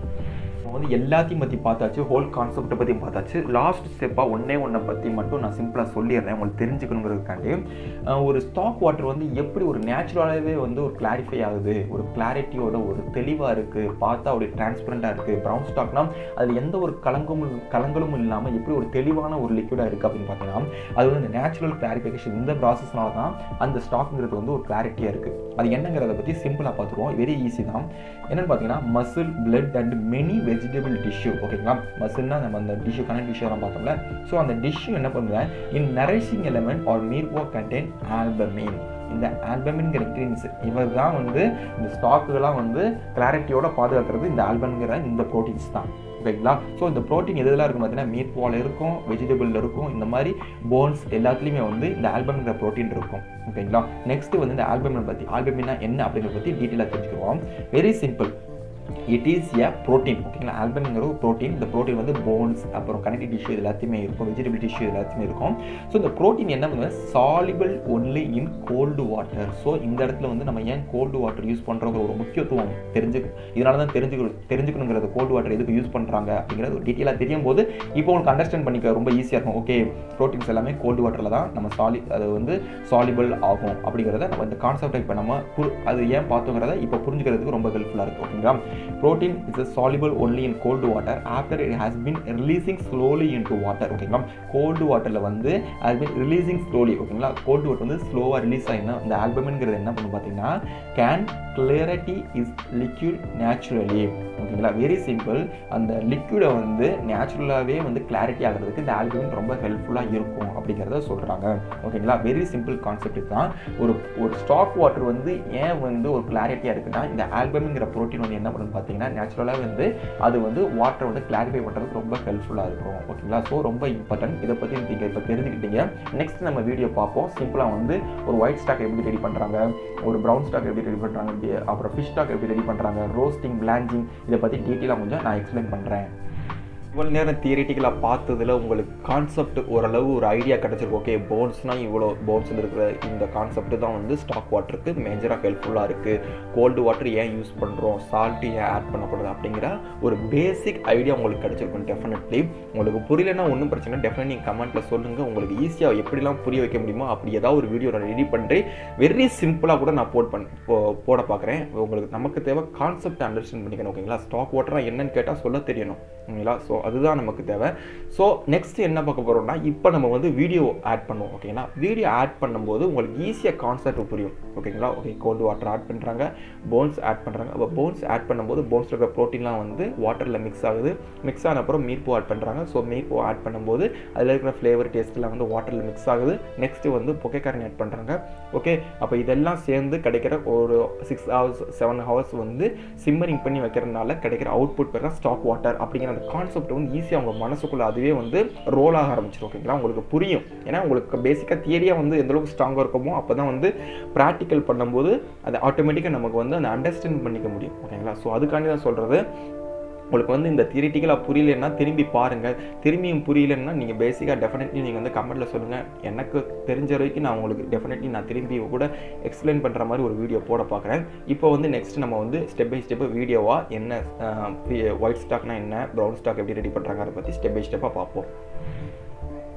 நம்ம வந்து எல்லாத்தையும் பற்றி பார்த்தாச்சு ஹோல் கான்செப்டை பற்றி பார்த்தாச்சு லாஸ்ட் ஸ்டெப்பாக ஒன்றே ஒன்றை பற்றி மட்டும் நான் சிம்பிளாக சொல்லிடுறேன் உங்களுக்கு தெரிஞ்சுக்கணுங்கிறதுக்காண்டி ஒரு ஸ்டாக் வாட்டர் வந்து எப்படி ஒரு நேச்சுரலாகவே வந்து ஒரு கிளாரிஃபை ஆகுது ஒரு கிளாரிட்டியோட ஒரு தெளிவாக இருக்குது பார்த்தா அப்படி டிரான்ஸ்பரண்ட்டாக இருக்குது ப்ரௌன் ஸ்டாக்னா அதில் எந்த ஒரு கலங்கும் கலங்களும் இல்லாமல் எப்படி ஒரு தெளிவான ஒரு லிக்விடாக இருக்குது அப்படின்னு பார்த்தீங்கன்னா அது வந்து இந்த நேச்சுரல் கிளாரிஃபிகேஷன் இந்த ப்ராசஸ்னால தான் அந்த ஸ்டாக்ங்கிறது வந்து ஒரு கிளாரிட்டியாக இருக்குது அது என்னங்கிறத பற்றி சிம்பிளாக பார்த்துருவோம் வெரி ஈஸி தான் என்னென்னு பார்த்தீங்கன்னா muscle blood and many vegetable tissue ஓகேங்களா மசில்னா நம்ம அந்த டிஷ்யூ கனெக்ட் டிஷ்யூலாம் பார்த்தோம்ல ஸோ அந்த டிஷ்யூ என்ன பண்ணுறேன் இன் நரிஷிங் எலமெண்ட் ஆர் மீர்வோ கண்டென்ட் ஆல்பமீன் இந்த ஆல்பமின்கிற இன்க்ரீடியன்ஸ் இவர் தான் வந்து இந்த ஸ்டாக்குகள்லாம் வந்து கிளாரிட்டியோட பாதுகாக்கிறது இந்த ஆல்பம்ங்கிற இந்த ப்ரோட்டீன்ஸ் தான் ஓகேங்களா ஸோ இந்த ப்ரோட்டீன் எதெல்லாம் இருக்கும் பார்த்தீங்கன்னா மீட் பால் இருக்கும் வெஜிடபிள் இருக்கும் இந்த மாதிரி போன்ஸ் எல்லாத்துலேயுமே வந்து இந்த ஆல்பம்ங்கிற ப்ரோட்டீன் இருக்கும் ஓகேங்களா நெக்ஸ்ட் வந்து இந்த ஆல்பமினை பற்றி ஆல்பமினா என்ன அப்படிங்கிறத பற்றி டீட்டெயிலாக தெரிஞ்சுக்குவோம் very simple it is a protein ஓகேங்களா ஆல்பம்ங்கிற ஒரு ப்ரோட்டீன் இந்த ப்ரோட்டீன் வந்து போன்ஸ் அப்புறம் கனெக்டிவ் டிஷ்யூ இது எல்லாத்தையுமே இருக்கும் வெஜிடபிள் டிஷ்யூ எல்லாத்தையுமே இருக்கும் ஸோ இந்த ப்ரோட்டீன் என்ன பண்ணுவது soluble only in cold water so இந்த இடத்துல வந்து நம்ம ஏன் கோல்டு வாட்டர் யூஸ் பண்ணுறோங்கிற ஒரு முக்கியத்துவம் தெரிஞ்சு இதனால தான் தெரிஞ்சுக்கணும் தெரிஞ்சுக்கணுங்கிறது கோல்டு வாட்டர் எதுக்கு யூஸ் பண்ணுறாங்க அப்படிங்கிறது ஒரு டீட்டெயிலாக தெரியும் போது இப்போ உங்களுக்கு அண்டர்ஸ்டாண்ட் பண்ணிக்க ரொம்ப ஈஸியாக இருக்கும் ஓகே ப்ரோட்டீன்ஸ் எல்லாமே கோல்டு வாட்டரில் தான் நம்ம சாலி அது வந்து சாலிபிள் ஆகும் அப்படிங்கிறத நம்ம இந்த கான்செப்டை இப்போ நம்ம அது ஏன் பார்த்தோங்கிறத இப்போ புரிஞ்சுக்கிறதுக்கு ரொம்ப ஹெல்ப்ஃபுல்லாக இருக்குது ஓகேங்களா protein is a soluble only in cold water after it has been releasing slowly into water ஓகேங்களா கோல்டு வாட்டரில் வந்து has been releasing slowly ஓகேங்களா கோல்டு வாட்டர் வந்து ஸ்லோவாக ரிலீஸ் ஆகினா இந்த ஆல்பம்ங்கிறது என்ன பண்ணும் பார்த்தீங்கன்னா can clarity is liquid naturally ஓகேங்களா வெரி சிம்பிள் அந்த லிக்யூடை வந்து நேச்சுரலாகவே வந்து கிளாரிட்டி ஆகிறதுக்கு இந்த ஆல்பமின் ரொம்ப ஹெல்ப்ஃபுல்லாக இருக்கும் அப்படிங்கிறத சொல்கிறாங்க ஓகேங்களா வெரி சிம்பிள் கான்செப்ட் தான் ஒரு ஒரு ஸ்டாக் வாட்டர் வந்து ஏன் வந்து ஒரு கிளாரிட்டியாக இருக்குன்னா இந்த ஆல்பம்ங்கிற ப்ரோட்டீன் வந்து என்ன பண்ணுன்னு பார்த்தீங்கன்னா நேச்சுரலாக வந்து அது வந்து வாட்டரை வந்து கிளாரிஃபை பண்ணுறதுக்கு ரொம்ப ஹெல்ப்ஃபுல்லாக இருக்கும் ஓகேங்களா ஸோ ரொம்ப இம்பார்ட்டன்ட் இதை பற்றி நீங்கள் இப்போ தெரிஞ்சுக்கிட்டீங்க நெக்ஸ்ட் நம்ம வீடியோ பார்ப்போம் சிம்பிளாக வந்து ஒரு ஒயிட் ஸ்டாக் எப்படி ரெடி பண்ணுறாங்க ஒரு ப்ரௌன் ஸ்டாக் எப்படி ரெடி பண்ணுறாங்க அப்புறம் ஃபிஷ் ஸ்டாக் எப்படி ரெடி பண்ணுறாங்க ரோஸ்டிங் பிளாஞ்சிங் இதை பற்றி டீட்டெயிலாக கொஞ்சம் நான் எக்ஸ்பிளைன் பண்ணுறேன் இவ்வளோ நேரம் தியரிட்டிக்கலாக பார்த்ததில் உங்களுக்கு கான்செப்ட் ஓரளவு ஒரு ஐடியா கிடச்சிருக்கு ஓகே போன்ஸ்னால் இவ்வளோ போன்ஸ் இருக்கிற இந்த கான்செப்ட் தான் வந்து ஸ்டாக் வாட்டருக்கு மேஜராக ஹெல்ப்ஃபுல்லாக இருக்குது கோல்டு வாட்டர் ஏன் யூஸ் பண்ணுறோம் சால்ட்டு ஏன் ஆட் பண்ணக்கூடாது அப்படிங்கிற ஒரு பேசிக் ஐடியா உங்களுக்கு கிடச்சிருக்கும் டெஃபினெட்லி உங்களுக்கு புரியலன்னா ஒன்றும் பிரச்சனை டெஃபினெட் நீங்கள் கமெண்ட்டில் சொல்லுங்கள் உங்களுக்கு ஈஸியாக எப்படிலாம் புரிய வைக்க முடியுமோ அப்படி ஏதாவது ஒரு வீடியோ நான் ரெடி பண்ணுறேன் வெரி சிம்பிளாக கூட நான் போட் பண்ண போட பார்க்குறேன் உங்களுக்கு நமக்கு தேவை கான்செப்ட் அண்டர்ஸ்டாண்ட் பண்ணிக்கணும் ஓகேங்களா ஸ்டாக் வாட்டராக என்னன்னு கேட்டால் சொல்ல தெரியணும் ஓகேங்களா ஸோ அதுதான் நமக்கு தேவை ஸோ நெக்ஸ்ட் என்ன பார்க்க போகிறோம்னா இப்போ நம்ம வந்து வீடியோ ஆட் பண்ணுவோம் ஓகேங்களா வீடியோ ஆட் பண்ணும்போது உங்களுக்கு ஈஸியாக கான்செப்ட் புரியும் ஓகேங்களா ஓகே கோல்டு வாட்டர் ஆட் பண்ணுறாங்க போன்ஸ் ஆட் பண்ணுறாங்க அப்போ போன்ஸ் ஆட் பண்ணும்போது போன்ஸில் இருக்கிற ப்ரோட்டீன்லாம் வந்து வாட்டரில் மிக்ஸ் ஆகுது மிக்ஸ் ஆன அப்புறம் மீட்பூ ஆட் பண்ணுறாங்க ஸோ மீட்பூ ஆட் பண்ணும்போது அதில் இருக்கிற ஃப்ளேவர் டேஸ்ட்லாம் வந்து வாட்டரில் மிக்ஸ் ஆகுது நெக்ஸ்ட்டு வந்து பொக்கைக்காரன் ஆட் பண்ணுறாங்க ஓகே அப்போ இதெல்லாம் சேர்ந்து கிடைக்கிற ஒரு சிக்ஸ் ஹவர்ஸ் செவன் ஹவர்ஸ் வந்து சிம்மரிங் பண்ணி வைக்கிறதுனால கிடைக்கிற அவுட்புட் பேர் ஸ்டாக் வாட்டர் அப்படிங்கிற அந்த கான்செப்ட் வந்து ஈஸியாக உங்கள் மனசுக்குள்ளே அதுவே வந்து ரோல் ஆக ஆரம்பிச்சிடும் ஓகேங்களா உங்களுக்கு புரியும் ஏன்னா உங்களுக்கு பேசிக்காக தியரியாக வந்து எந்தளவுக்கு ஸ்ட்ராங்காக இருக்குமோ அப்போ தான் வந்து ப்ராக்டிக்கல் பண்ணும்போது அது ஆட்டோமேட்டிக்காக நமக்கு வந்து அந்த அண்டர்ஸ்டாண்ட் பண்ணிக்க முடியும் ஓகேங்களா ஸோ அதுக்காண்டி தான் சொல்கிறது உங்களுக்கு வந்து இந்த தியரிட்டிக்கலாக புரியலன்னா திரும்பி பாருங்கள் திரும்பியும் புரியலன்னா நீங்கள் பேசிக்காக டெஃபினெட்லி நீங்கள் வந்து கமெண்ட்டில் சொல்லுங்கள் எனக்கு தெரிஞ்ச வரைக்கும் நான் உங்களுக்கு டெஃபினெட்லி நான் திரும்பி கூட எக்ஸ்பிளைன் பண்ணுற மாதிரி ஒரு வீடியோ போட பார்க்குறேன் இப்போ வந்து நெக்ஸ்ட் நம்ம வந்து ஸ்டெப் பை ஸ்டெப் வீடியோவாக என்ன ஒயிட் ஸ்டாக்னா என்ன ப்ரௌன் ஸ்டாக் எப்படி ரெடி பண்ணுறாங்க அதை பற்றி ஸ்டெப் பை ஸ்டெப்பாக பார்ப்போம்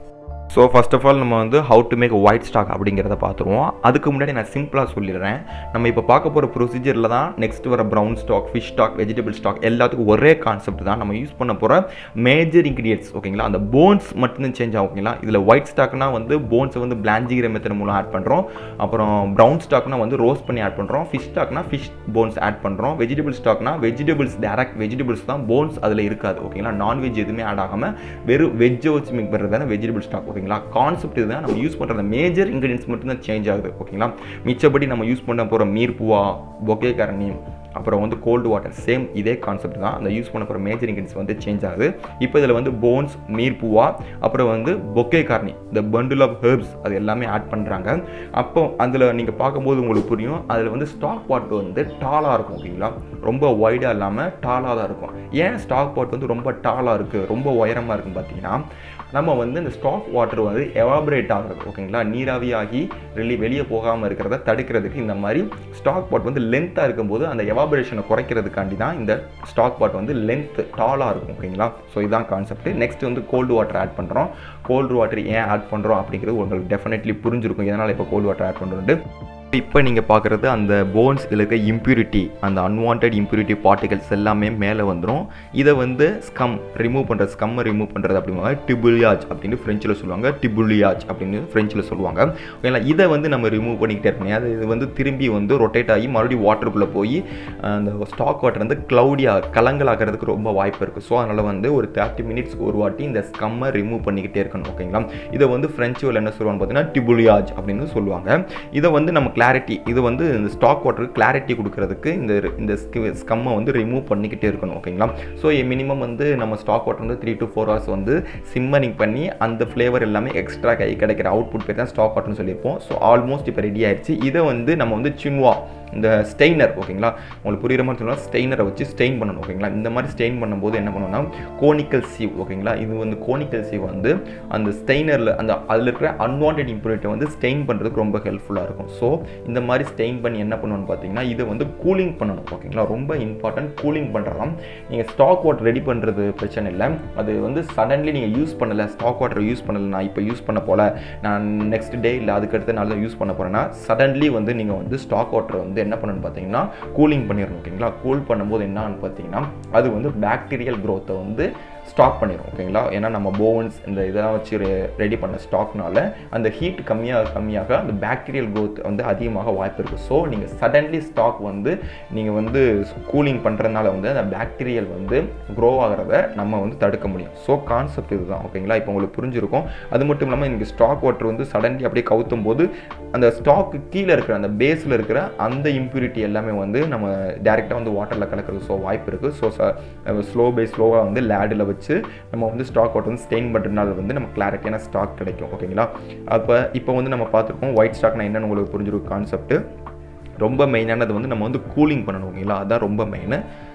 ஸோ ஃபர்ஸ்ட் ஆஃப் ஆல் நம்ம வந்து how to make white stock அப்படிங்கிறத பார்த்துருவோம் அதுக்கு முன்னாடி நான் சிம்பிளாக சொல்லிடுறேன் நம்ம இப்போ பார்க்க போகிற ப்ரொசீஜரில் தான் நெக்ஸ்ட் வர brown stock fish stock vegetable stock எல்லாத்துக்கும் ஒரே கான்செப்ட் தான் நம்ம யூஸ் பண்ண போகிற மேஜர் இன்க்ரீடியன்ஸ் ஓகேங்களா அந்த போன்ஸ் மட்டும்தான் சேஞ்ச் ஆகும் ஓகேங்களா இதில் ஒயிட் ஸ்டாக்னா வந்து போன்ஸை வந்து பிளாஞ்சிங்கிற மெத்தட் மூலம் ஆட் பண்ணுறோம் அப்புறம் ப்ரௌன் ஸ்டாக்னா வந்து ரோஸ்ட் பண்ணி ஆட் பண்ணுறோம் ஃபிஷ் ஸ்டாக்னா ஃபிஷ் போன்ஸ் ஆட் பண்ணுறோம் வெஜிடபிள் ஸ்டாக்னா வெஜிடபிள்ஸ் டேரக்ட் வெஜிடபிள்ஸ் தான் போன்ஸ் அதில் இருக்காது ஓகேங்களா நான்வெஜ் எதுவுமே ஆட் ஆகாமல் வெறும் வெஜ்ஜை வச்சு மிக் பண்ணுறது தான் வெஜிடபிள் ஸ்டாக் ஓகேங்களா கான்செப்ட் இதுதான் நம்ம யூஸ் பண்ணுற மேஜர் இன்க்ரீடியன்ஸ் மட்டும் தான் சேஞ்ச் ஆகுது ஓகேங்களா மிச்சப்படி நம்ம யூஸ் பண்ண போகிற மீர்பூவா பொக்கே கரணி அப்புறம் வந்து கோல்டு வாட்டர் சேம் இதே கான்செப்ட் தான் அந்த யூஸ் பண்ண போகிற மேஜர் இன்க்ரீடியன்ஸ் வந்து சேஞ்ச் ஆகுது இப்போ இதில் வந்து போன்ஸ் மீர்பூவா அப்புறம் வந்து பொக்கே கார்னி இந்த பண்டில் ஆஃப் ஹெர்ப்ஸ் அது எல்லாமே ஆட் பண்ணுறாங்க அப்போ அதில் நீங்கள் பார்க்கும்போது உங்களுக்கு புரியும் அதில் வந்து ஸ்டாக் பாட் வந்து டாலாக இருக்கும் ஓகேங்களா ரொம்ப ஒய்டாக இல்லாமல் டாலாக தான் இருக்கும் ஏன் ஸ்டாக் பாட் வந்து ரொம்ப டாலாக இருக்குது ரொம்ப உயரமாக இருக்குன்னு பார்த்தீங்கன்னா நம்ம வந்து இந்த ஸ்டாக் வாட்டர் வந்து எவாபரேட் ஆகிறது ஓகேங்களா நீராவியாகி வெளி வெளியே போகாமல் இருக்கிறத தடுக்கிறதுக்கு இந்த மாதிரி ஸ்டாக் பாட் வந்து லென்த்தாக இருக்கும்போது அந்த எவாபரேஷனை குறைக்கிறதுக்காண்டி தான் இந்த ஸ்டாக் பாட் வந்து லென்த் டாலாக இருக்கும் ஓகேங்களா ஸோ இதுதான் கான்செப்ட் நெக்ஸ்ட் வந்து கோல்டு வாட்டர் ஆட் பண்ணுறோம் கோல்டு வாட்டர் ஏன் ஆட் பண்ணுறோம் அப்படிங்கிறது உங்களுக்கு டெஃபினெட்லி புரிஞ்சிருக்கும் எதனால் இப்போ கோல்டு வாட்டர் ஆட் பண்ணுறது இப்போ நீங்கள் பார்க்குறது அந்த போன்ஸ் இதில் இருக்க இம்ப்யூரிட்டி அந்த அன்வான்ட் இம்ப்யூரிட்டி பார்ட்டிகல்ஸ் எல்லாமே மேலே வந்துடும் இதை வந்து ஸ்கம் ரிமூவ் பண்ணுறது ஸ்கம்மை ரிமூவ் பண்ணுறது அப்படிங்குவாங்க டிபுலியாஜ் அப்படின்னு ஃப்ரெஞ்சில் சொல்லுவாங்க டிபுலியாஜ் அப்படின்னு ஃப்ரெஞ்சில் சொல்லுவாங்க ஓகேங்களா இதை வந்து நம்ம ரிமூவ் பண்ணிக்கிட்டே இருக்கணும் அது இது வந்து திரும்பி வந்து ரொட்டேட் ஆகி மறுபடியும் வாட்டருக்குள்ளே போய் அந்த ஸ்டாக் வாட்டர் வந்து க்ளவுடியாக கலங்கலாகிறதுக்கு ரொம்ப வாய்ப்பு இருக்குது ஸோ அதனால் வந்து ஒரு தேர்ட்டி மினிட்ஸ்க்கு ஒரு வாட்டி இந்த ஸ்கம்மை ரிமூவ் பண்ணிக்கிட்டே இருக்கணும் ஓகேங்களா இதை வந்து ஃப்ரெஞ்சு என்ன சொல்லுவாங்க பார்த்தீங்கன்னா டிபுலியாஜ் அப்படின்னு சொல்லுவாங்க இதை வந்து நம்ம கிளாரிட்டி இது வந்து இந்த ஸ்டாக் வாட்டருக்கு கிளாரிட்டி கொடுக்கறதுக்கு இந்த இந்த ஸ்கம்மை வந்து ரிமூவ் பண்ணிக்கிட்டே இருக்கணும் ஓகேங்களா ஸோ மினிமம் வந்து நம்ம ஸ்டாக் வாட்டர் வந்து த்ரீ டு ஃபோர் ஹவர்ஸ் வந்து சிம்மரிங் பண்ணி அந்த ஃப்ளேவர் எல்லாமே எக்ஸ்ட்ரா கை கிடைக்கிற அவுட்புட் பேர் தான் ஸ்டாக் வாட்டர்னு சொல்லியிருப்போம் ஸோ ஆல்மோஸ்ட் இப்போ ரெடி ஆயிடுச்சு இதை வந்து நம்ம வந்து சின்வா இந்த ஸ்டெய்னர் ஓகேங்களா உங்களுக்கு புரியுற மாதிரி சொல்லலாம் ஸ்டெய்னரை வச்சு ஸ்டெயின் பண்ணணும் ஓகேங்களா இந்த மாதிரி ஸ்டெயின் பண்ணும்போது என்ன பண்ணணும்னா கோனிக்கல் சீவ் ஓகேங்களா இது வந்து கோனிக்கல் சீவ் வந்து அந்த ஸ்டெய்னரில் அந்த அதில் இருக்கிற அன்வான்ட் இம்ப்யூரிட்டி வந்து ஸ்டெயின் பண்ணுறதுக்கு ரொம்ப ஹெல்ப்ஃபுல்லாக இருக்கும் ஸோ இந்த மாதிரி ஸ்டெயின் பண்ணி என்ன பண்ணணும்னு பார்த்தீங்கன்னா இதை வந்து கூலிங் பண்ணணும் ஓகேங்களா ரொம்ப இம்பார்ட்டன்ட் கூலிங் பண்ணுறலாம் நீங்கள் ஸ்டாக் வாட்டர் ரெடி பண்ணுறது பிரச்சனை இல்லை அது வந்து சடன்லி நீங்கள் யூஸ் பண்ணலை ஸ்டாக் வாட்டர் யூஸ் பண்ணலை நான் இப்போ யூஸ் பண்ண போல நான் நெக்ஸ்ட் டே இல்லை அதுக்கடுத்த நாள் தான் யூஸ் பண்ண போகிறேன்னா சடன்லி வந்து நீங்கள் வந்து ஸ்டாக் வாட்டர் வந்து என்ன பண்ணணும்னு பார்த்தீங்கன்னா கூலிங் பண்ணிடணும் ஓகேங்களா கூல் பண்ணும்போது என்னன்னு பார்த்தீங்கன்னா அது வந்து பாக்டீரியல் க்ரோத்தை வந்து ஸ்டாக் பண்ணிடும் ஓகேங்களா ஏன்னா நம்ம போவன்ஸ் இந்த இதெல்லாம் வச்சு ரெடி பண்ண ஸ்டாக்னால அந்த ஹீட் கம்மியாக கம்மியாக அந்த பாக்டீரியல் க்ரோத் வந்து அதிகமாக வாய்ப்பு இருக்குது ஸோ நீங்கள் சடன்லி ஸ்டாக் வந்து நீங்கள் வந்து கூலிங் பண்ணுறதுனால வந்து அந்த பாக்டீரியல் வந்து க்ரோ ஆகிறத நம்ம வந்து தடுக்க முடியும் ஸோ கான்செப்ட் இதுதான் ஓகேங்களா இப்போ உங்களுக்கு புரிஞ்சிருக்கும் அது மட்டும் இல்லாமல் இங்கே ஸ்டாக் வாட்டர் வந்து சடன்லி அப்படியே கவுத்தும் போது அந்த ஸ்டாக்கு கீழே இருக்கிற அந்த பேஸில் இருக்கிற அந்த இம்ப்யூரிட்டி எல்லாமே வந்து நம்ம டேரெக்டாக வந்து வாட்டரில் கலக்கிறது ஸோ வாய்ப்பு இருக்குது ஸோ ஸ்லோ பை ஸ்லோவாக வந்து லேடில் வச்சு நம்ம வந்து ஸ்டாக் வாட்டர் வந்து ஸ்டெயின் பண்ணுறதுனால வந்து நம்ம கிளாரிட்டியான ஸ்டாக் கிடைக்கும் ஓகேங்களா அப்போ இப்போ வந்து நம்ம பார்த்துருக்கோம் ஒயிட் ஸ்டாக்னா என்னென்னு உங்களுக்கு புரிஞ்சிருக்கும் கான்செப்ட் ரொம்ப மெயினானது வந்து நம்ம வந்து கூலிங் பண்ணணும் ஓகேங்களா அதுதான் ரொம்ப மெயின்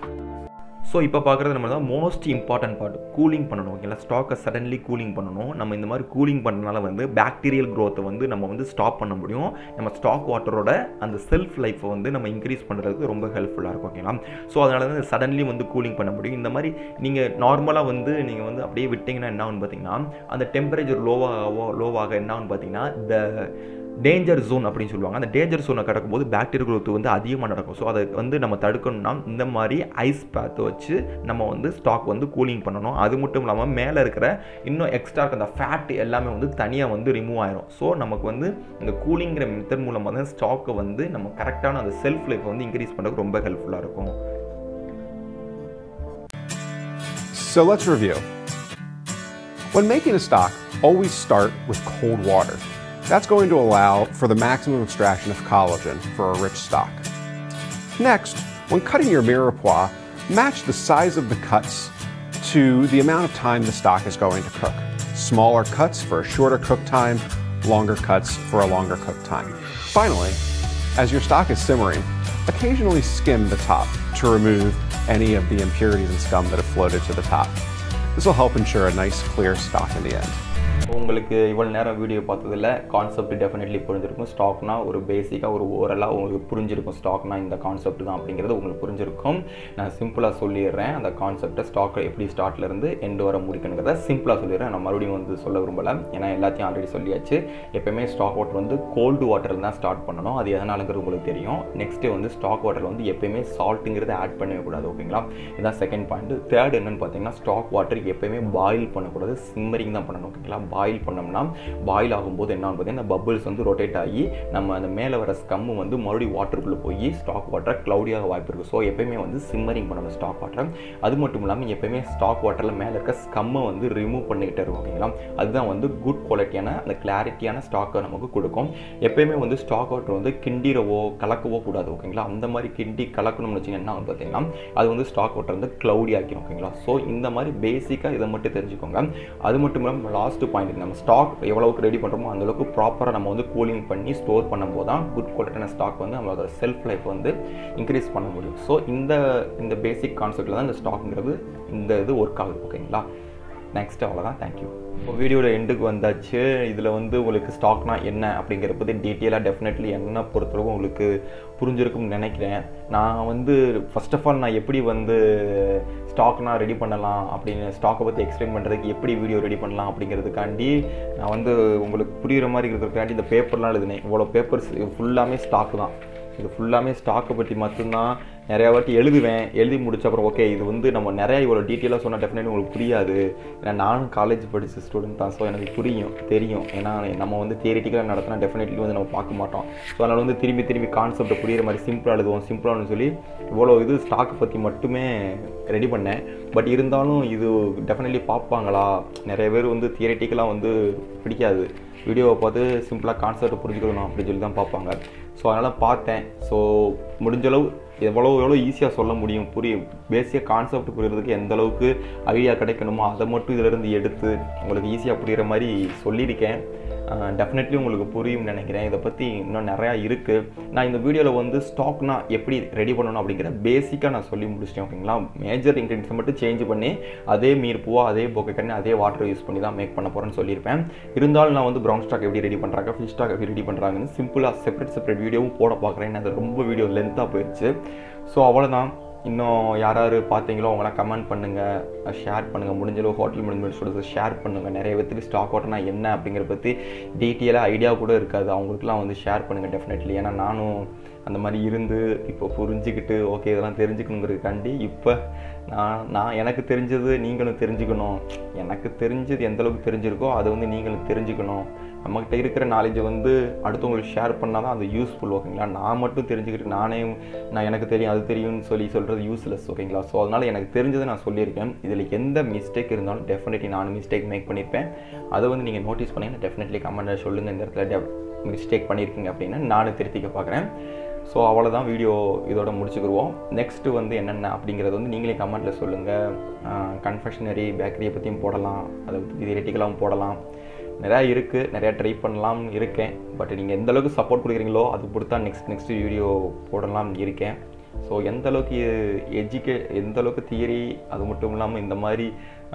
ஸோ இப்போ பார்க்குறது நம்ம தான் மோஸ்ட் இம்பார்ட்டன்ட் பார்ட் கூலிங் பண்ணணும் ஓகேங்களா ஸ்டாக்கை சடன்லி கூலிங் பண்ணணும் நம்ம இந்த மாதிரி கூலிங் பண்ணுறதுனால வந்து பாக்டீரியல் க்ரோத்தை வந்து நம்ம வந்து ஸ்டாப் பண்ண முடியும் நம்ம ஸ்டாக் வாட்டரோட அந்த செல்ஃப் லைஃப்பை வந்து நம்ம இன்க்ரீஸ் பண்ணுறதுக்கு ரொம்ப ஹெல்ப்ஃபுல்லாக இருக்கும் ஓகேங்களா ஸோ அதனால தான் சடன்லி வந்து கூலிங் பண்ண முடியும் இந்த மாதிரி நீங்கள் நார்மலாக வந்து நீங்கள் வந்து அப்படியே விட்டிங்கன்னா என்ன ஆகுன்னு பார்த்தீங்கன்னா அந்த டெம்பரேச்சர் லோவாக லோவாக என்ன ஆகுன்னு பார்த்தீங்கன்னா இந்த டேஞ்சர் ஜோன் அப்படின்னு சொல்லுவாங்க அந்த டேஞ்சர் ஜோனை கடக்கும்போது பாக்டீரியல் growth வந்து அதிகமாக நடக்கும் ஸோ அதை வந்து நம்ம தடுக்கணும்னா இந்த மாதிரி ஐஸ் பேத்தை வச்சு நம்ம வந்து ஸ்டாக் வந்து கூலிங் பண்ணணும் அது மட்டும் இல்லாமல் மேலே இருக்கிற இன்னும் எக்ஸ்ட்ரா இருக்க அந்த ஃபேட் எல்லாமே வந்து தனியாக வந்து ரிமூவ் ஆயிரும் ஸோ நமக்கு வந்து இந்த கூலிங்கிற மெத்தட் மூலமாக தான் ஸ்டாக்கை வந்து நம்ம கரெக்டான அந்த செல்ஃப் லைஃப் வந்து இன்க்ரீஸ் பண்ணுறதுக்கு ரொம்ப ஹெல்ப்ஃபுல்லாக இருக்கும் So let's review. When making a stock, always start with cold water. That's going to allow for the maximum extraction of collagen for a rich stock. Next, when cutting your mirepoix, match the size of the cuts to the amount of time the stock is going to cook. Smaller cuts for a shorter cook time, longer cuts for a longer cook time. Finally, as your stock is simmering, occasionally skim the top to remove any of the impurities and scum that have floated to the top. This will help ensure a nice clear stock in the end. உங்களுக்கு இவ்வளோ நேரம் video பார்த்ததில் concept definitely புரிஞ்சிருக்கும் ஸ்டாக்னா ஒரு பேசிக்காக ஒரு ஓரலாக உங்களுக்கு புரிஞ்சிருக்கும் ஸ்டாக்னா இந்த கான்செப்ட் தான் அப்படிங்கிறது உங்களுக்கு புரிஞ்சிருக்கும் நான் சிம்பிளாக சொல்லிடுறேன் அந்த கான்செப்டை ஸ்டாக்கை எப்படி ஸ்டார்ட்லேருந்து எண்டு வர முடிக்கணுங்கிறத சிம்பிளாக சொல்லிடுறேன் நான் மறுபடியும் வந்து சொல்ல விரும்பலை ஏன்னா எல்லாத்தையும் ஆல்ரெடி சொல்லியாச்சு எப்பயுமே ஸ்டாக் வாட்டர் வந்து கோல்டு வாட்டரில் தான் ஸ்டார்ட் பண்ணணும் அது எதனாலங்கிறது உங்களுக்கு தெரியும் நெக்ஸ்ட்டு வந்து ஸ்டாக் வாட்டரில் வந்து எப்பயுமே சால்ட்டுங்கிறத ஆட் பண்ணவே கூடாது ஓகேங்களா இதுதான் செகண்ட் பாயிண்ட் தேர்ட் என்னன்னு பார்த்தீங்கன்னா ஸ்டாக் வாட்டர் எப்பயுமே பாயில் பண்ணக்கூடாது சிம்மரிங் தான் பண்ணணும் ஓகேங்களா பாயில் பண்ணோம்னா பாயில் ஆகும்போது என்ன ஆகும் பார்த்தீங்கன்னா பபிள்ஸ் வந்து ரொட்டேட் ஆகி நம்ம அந்த மேலே வர ஸ்கம்மு வந்து மறுபடியும் வாட்டருக்குள்ளே போய் ஸ்டாக் வாட்டர் க்ளவுடியாக வாய்ப்பு இருக்குது ஸோ எப்பயுமே வந்து சிம்மரிங் பண்ணணும் ஸ்டாக் வாட்டர் அது மட்டும் இல்லாமல் எப்பயுமே ஸ்டாக் வாட்டரில் மேலே இருக்க ஸ்கம்மை வந்து ரிமூவ் பண்ணிக்கிட்டே இருக்கும் ஓகேங்களா அதுதான் வந்து குட் குவாலிட்டியான அந்த கிளாரிட்டியான ஸ்டாக்கை நமக்கு கொடுக்கும் எப்பயுமே வந்து ஸ்டாக் வாட்டர் வந்து கிண்டிரவோ கலக்கவோ கூடாது ஓகேங்களா அந்த மாதிரி கிண்டி கலக்கணும்னு வச்சுங்க என்ன ஆகும் பார்த்தீங்கன்னா அது வந்து ஸ்டாக் வாட்டர் வந்து க்ளவுடி ஆக்கிடும் ஓகேங்களா ஸோ இந்த மாதிரி பேசிக்காக இதை மட்டும் தெரிஞ்சுக்கோங்க அது மட்டும் இல்லாமல் லாஸ்ட் பாயிண்ட் நம்ம ஸ்டாக் எவ்வளவுக்கு ரெடி பண்ணுறோமோ அந்தளவுக்கு ப்ராப்பராக நம்ம வந்து கூலிங் பண்ணி ஸ்டோர் பண்ணும்போது தான் குட் குவாலிட்டியான ஸ்டாக் வந்து நம்மளோட செல்ஃப் லைஃப் வந்து இன்க்ரீஸ் பண்ண முடியும் ஸோ இந்த இந்த பேசிக் கான்செப்டில் தான் இந்த ஸ்டாக்ங்கிறது இந்த இது ஒர்க் ஆகுது ஓகேங்களா நெக்ஸ்ட் அவ்வளோதான் தேங்க்யூ இப்போ வீடியோட எண்டுக்கு வந்தாச்சு இதில் வந்து உங்களுக்கு ஸ்டாக்னா என்ன அப்படிங்கிறத பற்றி டீட்டெயிலாக டெஃபினெட்லி என்ன பொறுத்தளவு உங்களுக்கு புரிஞ்சிருக்கும்னு நினைக்கிறேன் நான் வந்து ஃபர்ஸ்ட் ஆஃப் ஆல் நான் எப்படி வந்து ஸ்டாக்னா ரெடி பண்ணலாம் அப்படின்னு ஸ்டாக்கை பற்றி எக்ஸ்பிளைன் பண்ணுறதுக்கு எப்படி வீடியோ ரெடி பண்ணலாம் அப்படிங்கிறதுக்காண்டி நான் வந்து உங்களுக்கு புரிகிற மாதிரி இருக்கிறதுக்காண்டி இந்த பேப்பர்லாம் எழுதினேன் இவ்வளோ பேப்பர்ஸ் ஃபுல்லாமே ஸ்டாக் தான் இது ஃபுல்லாமே ஸ்டாக்கை பற்றி மட்டும்தான் நிறையா வாட்டி எழுதுவேன் எழுதி முடிச்ச அப்புறம் ஓகே இது வந்து நம்ம நிறையா இவ்வளோ டீட்டெயிலாக சொன்னால் டெஃபினெட்லி உங்களுக்கு புரியாது ஏன்னா நானும் காலேஜ் படித்த ஸ்டூடெண்ட் தான் ஸோ எனக்கு புரியும் தெரியும் ஏன்னா நம்ம வந்து தியரிட்டிக்கலாக நடத்தினா டெஃபினெட்லி வந்து நம்ம பார்க்க மாட்டோம் ஸோ அதனால் வந்து திரும்பி திரும்பி கான்செப்டை புரியிற மாதிரி சிம்பிளாக எழுதுவோம் சிம்பிளானு சொல்லி இவ்வளோ இது ஸ்டாக்கை பற்றி மட்டுமே ரெடி பண்ணேன் பட் இருந்தாலும் இது டெஃபினெட்லி பார்ப்பாங்களா நிறைய பேர் வந்து தியரிட்டிக்கலாக வந்து பிடிக்காது வீடியோவை பார்த்து சிம்பிளாக கான்செப்டை புரிஞ்சுக்கணும் அப்படின்னு சொல்லி தான் பார்ப்பாங்க ஸோ அதனால் பார்த்தேன் ஸோ முடிஞ்சளவு எவ்வளோ எவ்வளோ ஈஸியாக சொல்ல முடியும் புரியும் பேசிக்காக கான்செப்ட் புரியறதுக்கு எந்த அளவுக்கு ஐடியா கிடைக்கணுமோ அதை மட்டும் இதிலேருந்து எடுத்து உங்களுக்கு ஈஸியாக புரிகிற மாதிரி சொல்லியிருக்கேன் டெஃபினெட்லி உங்களுக்கு புரியும்னு நினைக்கிறேன் இதை பற்றி இன்னும் நிறையா இருக்குது நான் இந்த வீடியோவில் வந்து ஸ்டாக்னா எப்படி ரெடி பண்ணணும் அப்படிங்கிற பேசிக்காக நான் சொல்லி முடிச்சிட்டேன் ஓகேங்களா மேஜர் இன்க்ரீடியன்ஸை மட்டும் சேஞ்ச் பண்ணி அதே மீர் பூவா அதே போக்கை கண்ணி அதே வாட்டர் யூஸ் பண்ணி தான் மேக் பண்ண போகிறேன்னு சொல்லியிருப்பேன் இருந்தாலும் நான் வந்து ப்ரௌன் ஸ்டாக் எப்படி ரெடி பண்ணுறாங்க ஃபிஷ் ஸ்டாக் எப்படி ரெடி பண்ணுறாங்கன்னு சிம்பிளாக செப்பரேட் செப்பரேட் வீடியோவும் போட பார்க்குறேன் அது ரொம்ப வீடியோ லென்த்தாக போயிடுச்சு ஸோ அவ்வளோதான் இன்னும் யார் யார் பார்த்தீங்களோ அவங்களாம் கமெண்ட் பண்ணுங்கள் ஷேர் பண்ணுங்கள் முடிஞ்சளவு ஹோட்டல் மேனேஜ்மெண்ட் ஸ்டூடெண்ட்ஸ் ஷேர் பண்ணுங்கள் நிறைய பேருக்கு ஸ்டாக் ஹோட்டல்னா என்ன அப்படிங்கிறத பற்றி டீட்டெயிலாக ஐடியா கூட இருக்காது அவங்களுக்குலாம் வந்து ஷேர் பண்ணுங்கள் டெஃபினெட்லி ஏன்னா நானும் அந்த மாதிரி இருந்து இப்போ புரிஞ்சுக்கிட்டு ஓகே இதெல்லாம் தெரிஞ்சுக்கணுங்கிறதுக்காண்டி இப்போ நான் நான் எனக்கு தெரிஞ்சது நீங்களும் தெரிஞ்சுக்கணும் எனக்கு தெரிஞ்சது எந்த அளவுக்கு தெரிஞ்சிருக்கோ அதை வந்து நீங்களும் தெரிஞ்சுக்கணும் நம்மக்கிட்ட இருக்கிற நாலேஜை வந்து அடுத்தவங்களுக்கு ஷேர் பண்ணால் தான் அது யூஸ்ஃபுல் ஓகேங்களா நான் மட்டும் தெரிஞ்சுக்கிட்டு நானே நான் எனக்கு தெரியும் அது தெரியும்னு சொல்லி சொல்கிறது யூஸ்லெஸ் ஓகேங்களா ஸோ அதனால் எனக்கு தெரிஞ்சதை நான் சொல்லியிருக்கேன் இதில் எந்த மிஸ்டேக் இருந்தாலும் டெஃபினெட்லி நான் மிஸ்டேக் மேக் பண்ணியிருப்பேன் அதை வந்து நீங்கள் நோட்டீஸ் பண்ணீங்கன்னா டெஃபினெட்லி கமெண்ட்டில் சொல்லுங்கள் இந்த இடத்துல மிஸ்டேக் பண்ணியிருக்கீங்க அப்படின்னா நானும் திருத்திக்க பார்க்குறேன் ஸோ அவ்வளோதான் வீடியோ இதோட முடிச்சுக்கிடுவோம் நெக்ஸ்ட்டு வந்து என்னென்ன அப்படிங்கிறது வந்து நீங்களே கமெண்ட்டில் சொல்லுங்கள் கன்ஃபெஷனரி பேக்கரியை பற்றியும் போடலாம் அதை பற்றி தியரட்டிக்கலாகவும் போடலாம் நிறையா இருக்குது நிறையா ட்ரை பண்ணலாம் இருக்கேன் பட் நீங்கள் எந்த அளவுக்கு சப்போர்ட் கொடுக்குறீங்களோ அது பொறுத்தா நெக்ஸ்ட் நெக்ஸ்ட் வீடியோ போடலாம் இருக்கேன் ஸோ எந்த அளவுக்கு எஜுகே எந்த அளவுக்கு தியரி அது மட்டும் இல்லாமல் இந்த மாதிரி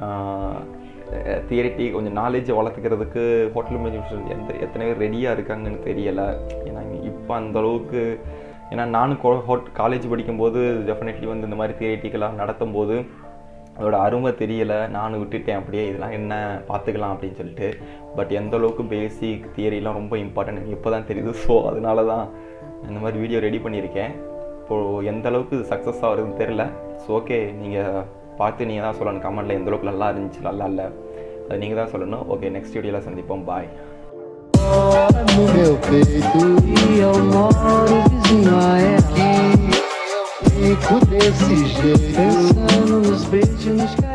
தியரிட்டி கொஞ்சம் நாலேஜை வளர்த்துக்கிறதுக்கு ஹோட்டல் மேனேஜ்மெண்ட் எந்த எத்தனை பேர் ரெடியாக இருக்காங்கன்னு தெரியலை ஏன்னா இப்போ அந்த அளவுக்கு ஏன்னா நானும் ஹோட் காலேஜ் படிக்கும்போது டெஃபினெட்லி வந்து இந்த மாதிரி தியரிட்டிக்கலாக நடத்தும் போது அதோட அருமை தெரியலை நானும் விட்டுட்டேன் அப்படியே இதெல்லாம் என்ன பார்த்துக்கலாம் அப்படின்னு சொல்லிட்டு பட் எந்த அளவுக்கு பேசிக் தியரிலாம் ரொம்ப இம்பார்ட்டன்ட் எனக்கு இப்போ தான் தெரியுது ஸோ அதனால தான் இந்த மாதிரி வீடியோ ரெடி பண்ணியிருக்கேன் இப்போது எந்த அளவுக்கு சக்ஸஸ் ஆகுதுன்னு தெரில ஸோ ஓகே நீங்கள் பார்த்து நீங்கள் தான் சொல்லணும் கமெண்ட்டில் எந்த அளவுக்கு நல்லா இருந்துச்சு நல்லா இல்லை அது நீங்கள் தான் சொல்லணும் ஓகே நெக்ஸ்ட் வீடியோவில் சந்திப்போம் பாய் no meu peito e eu moro vizinho a aqui. Fico desse jeito, pensando nos beijos nos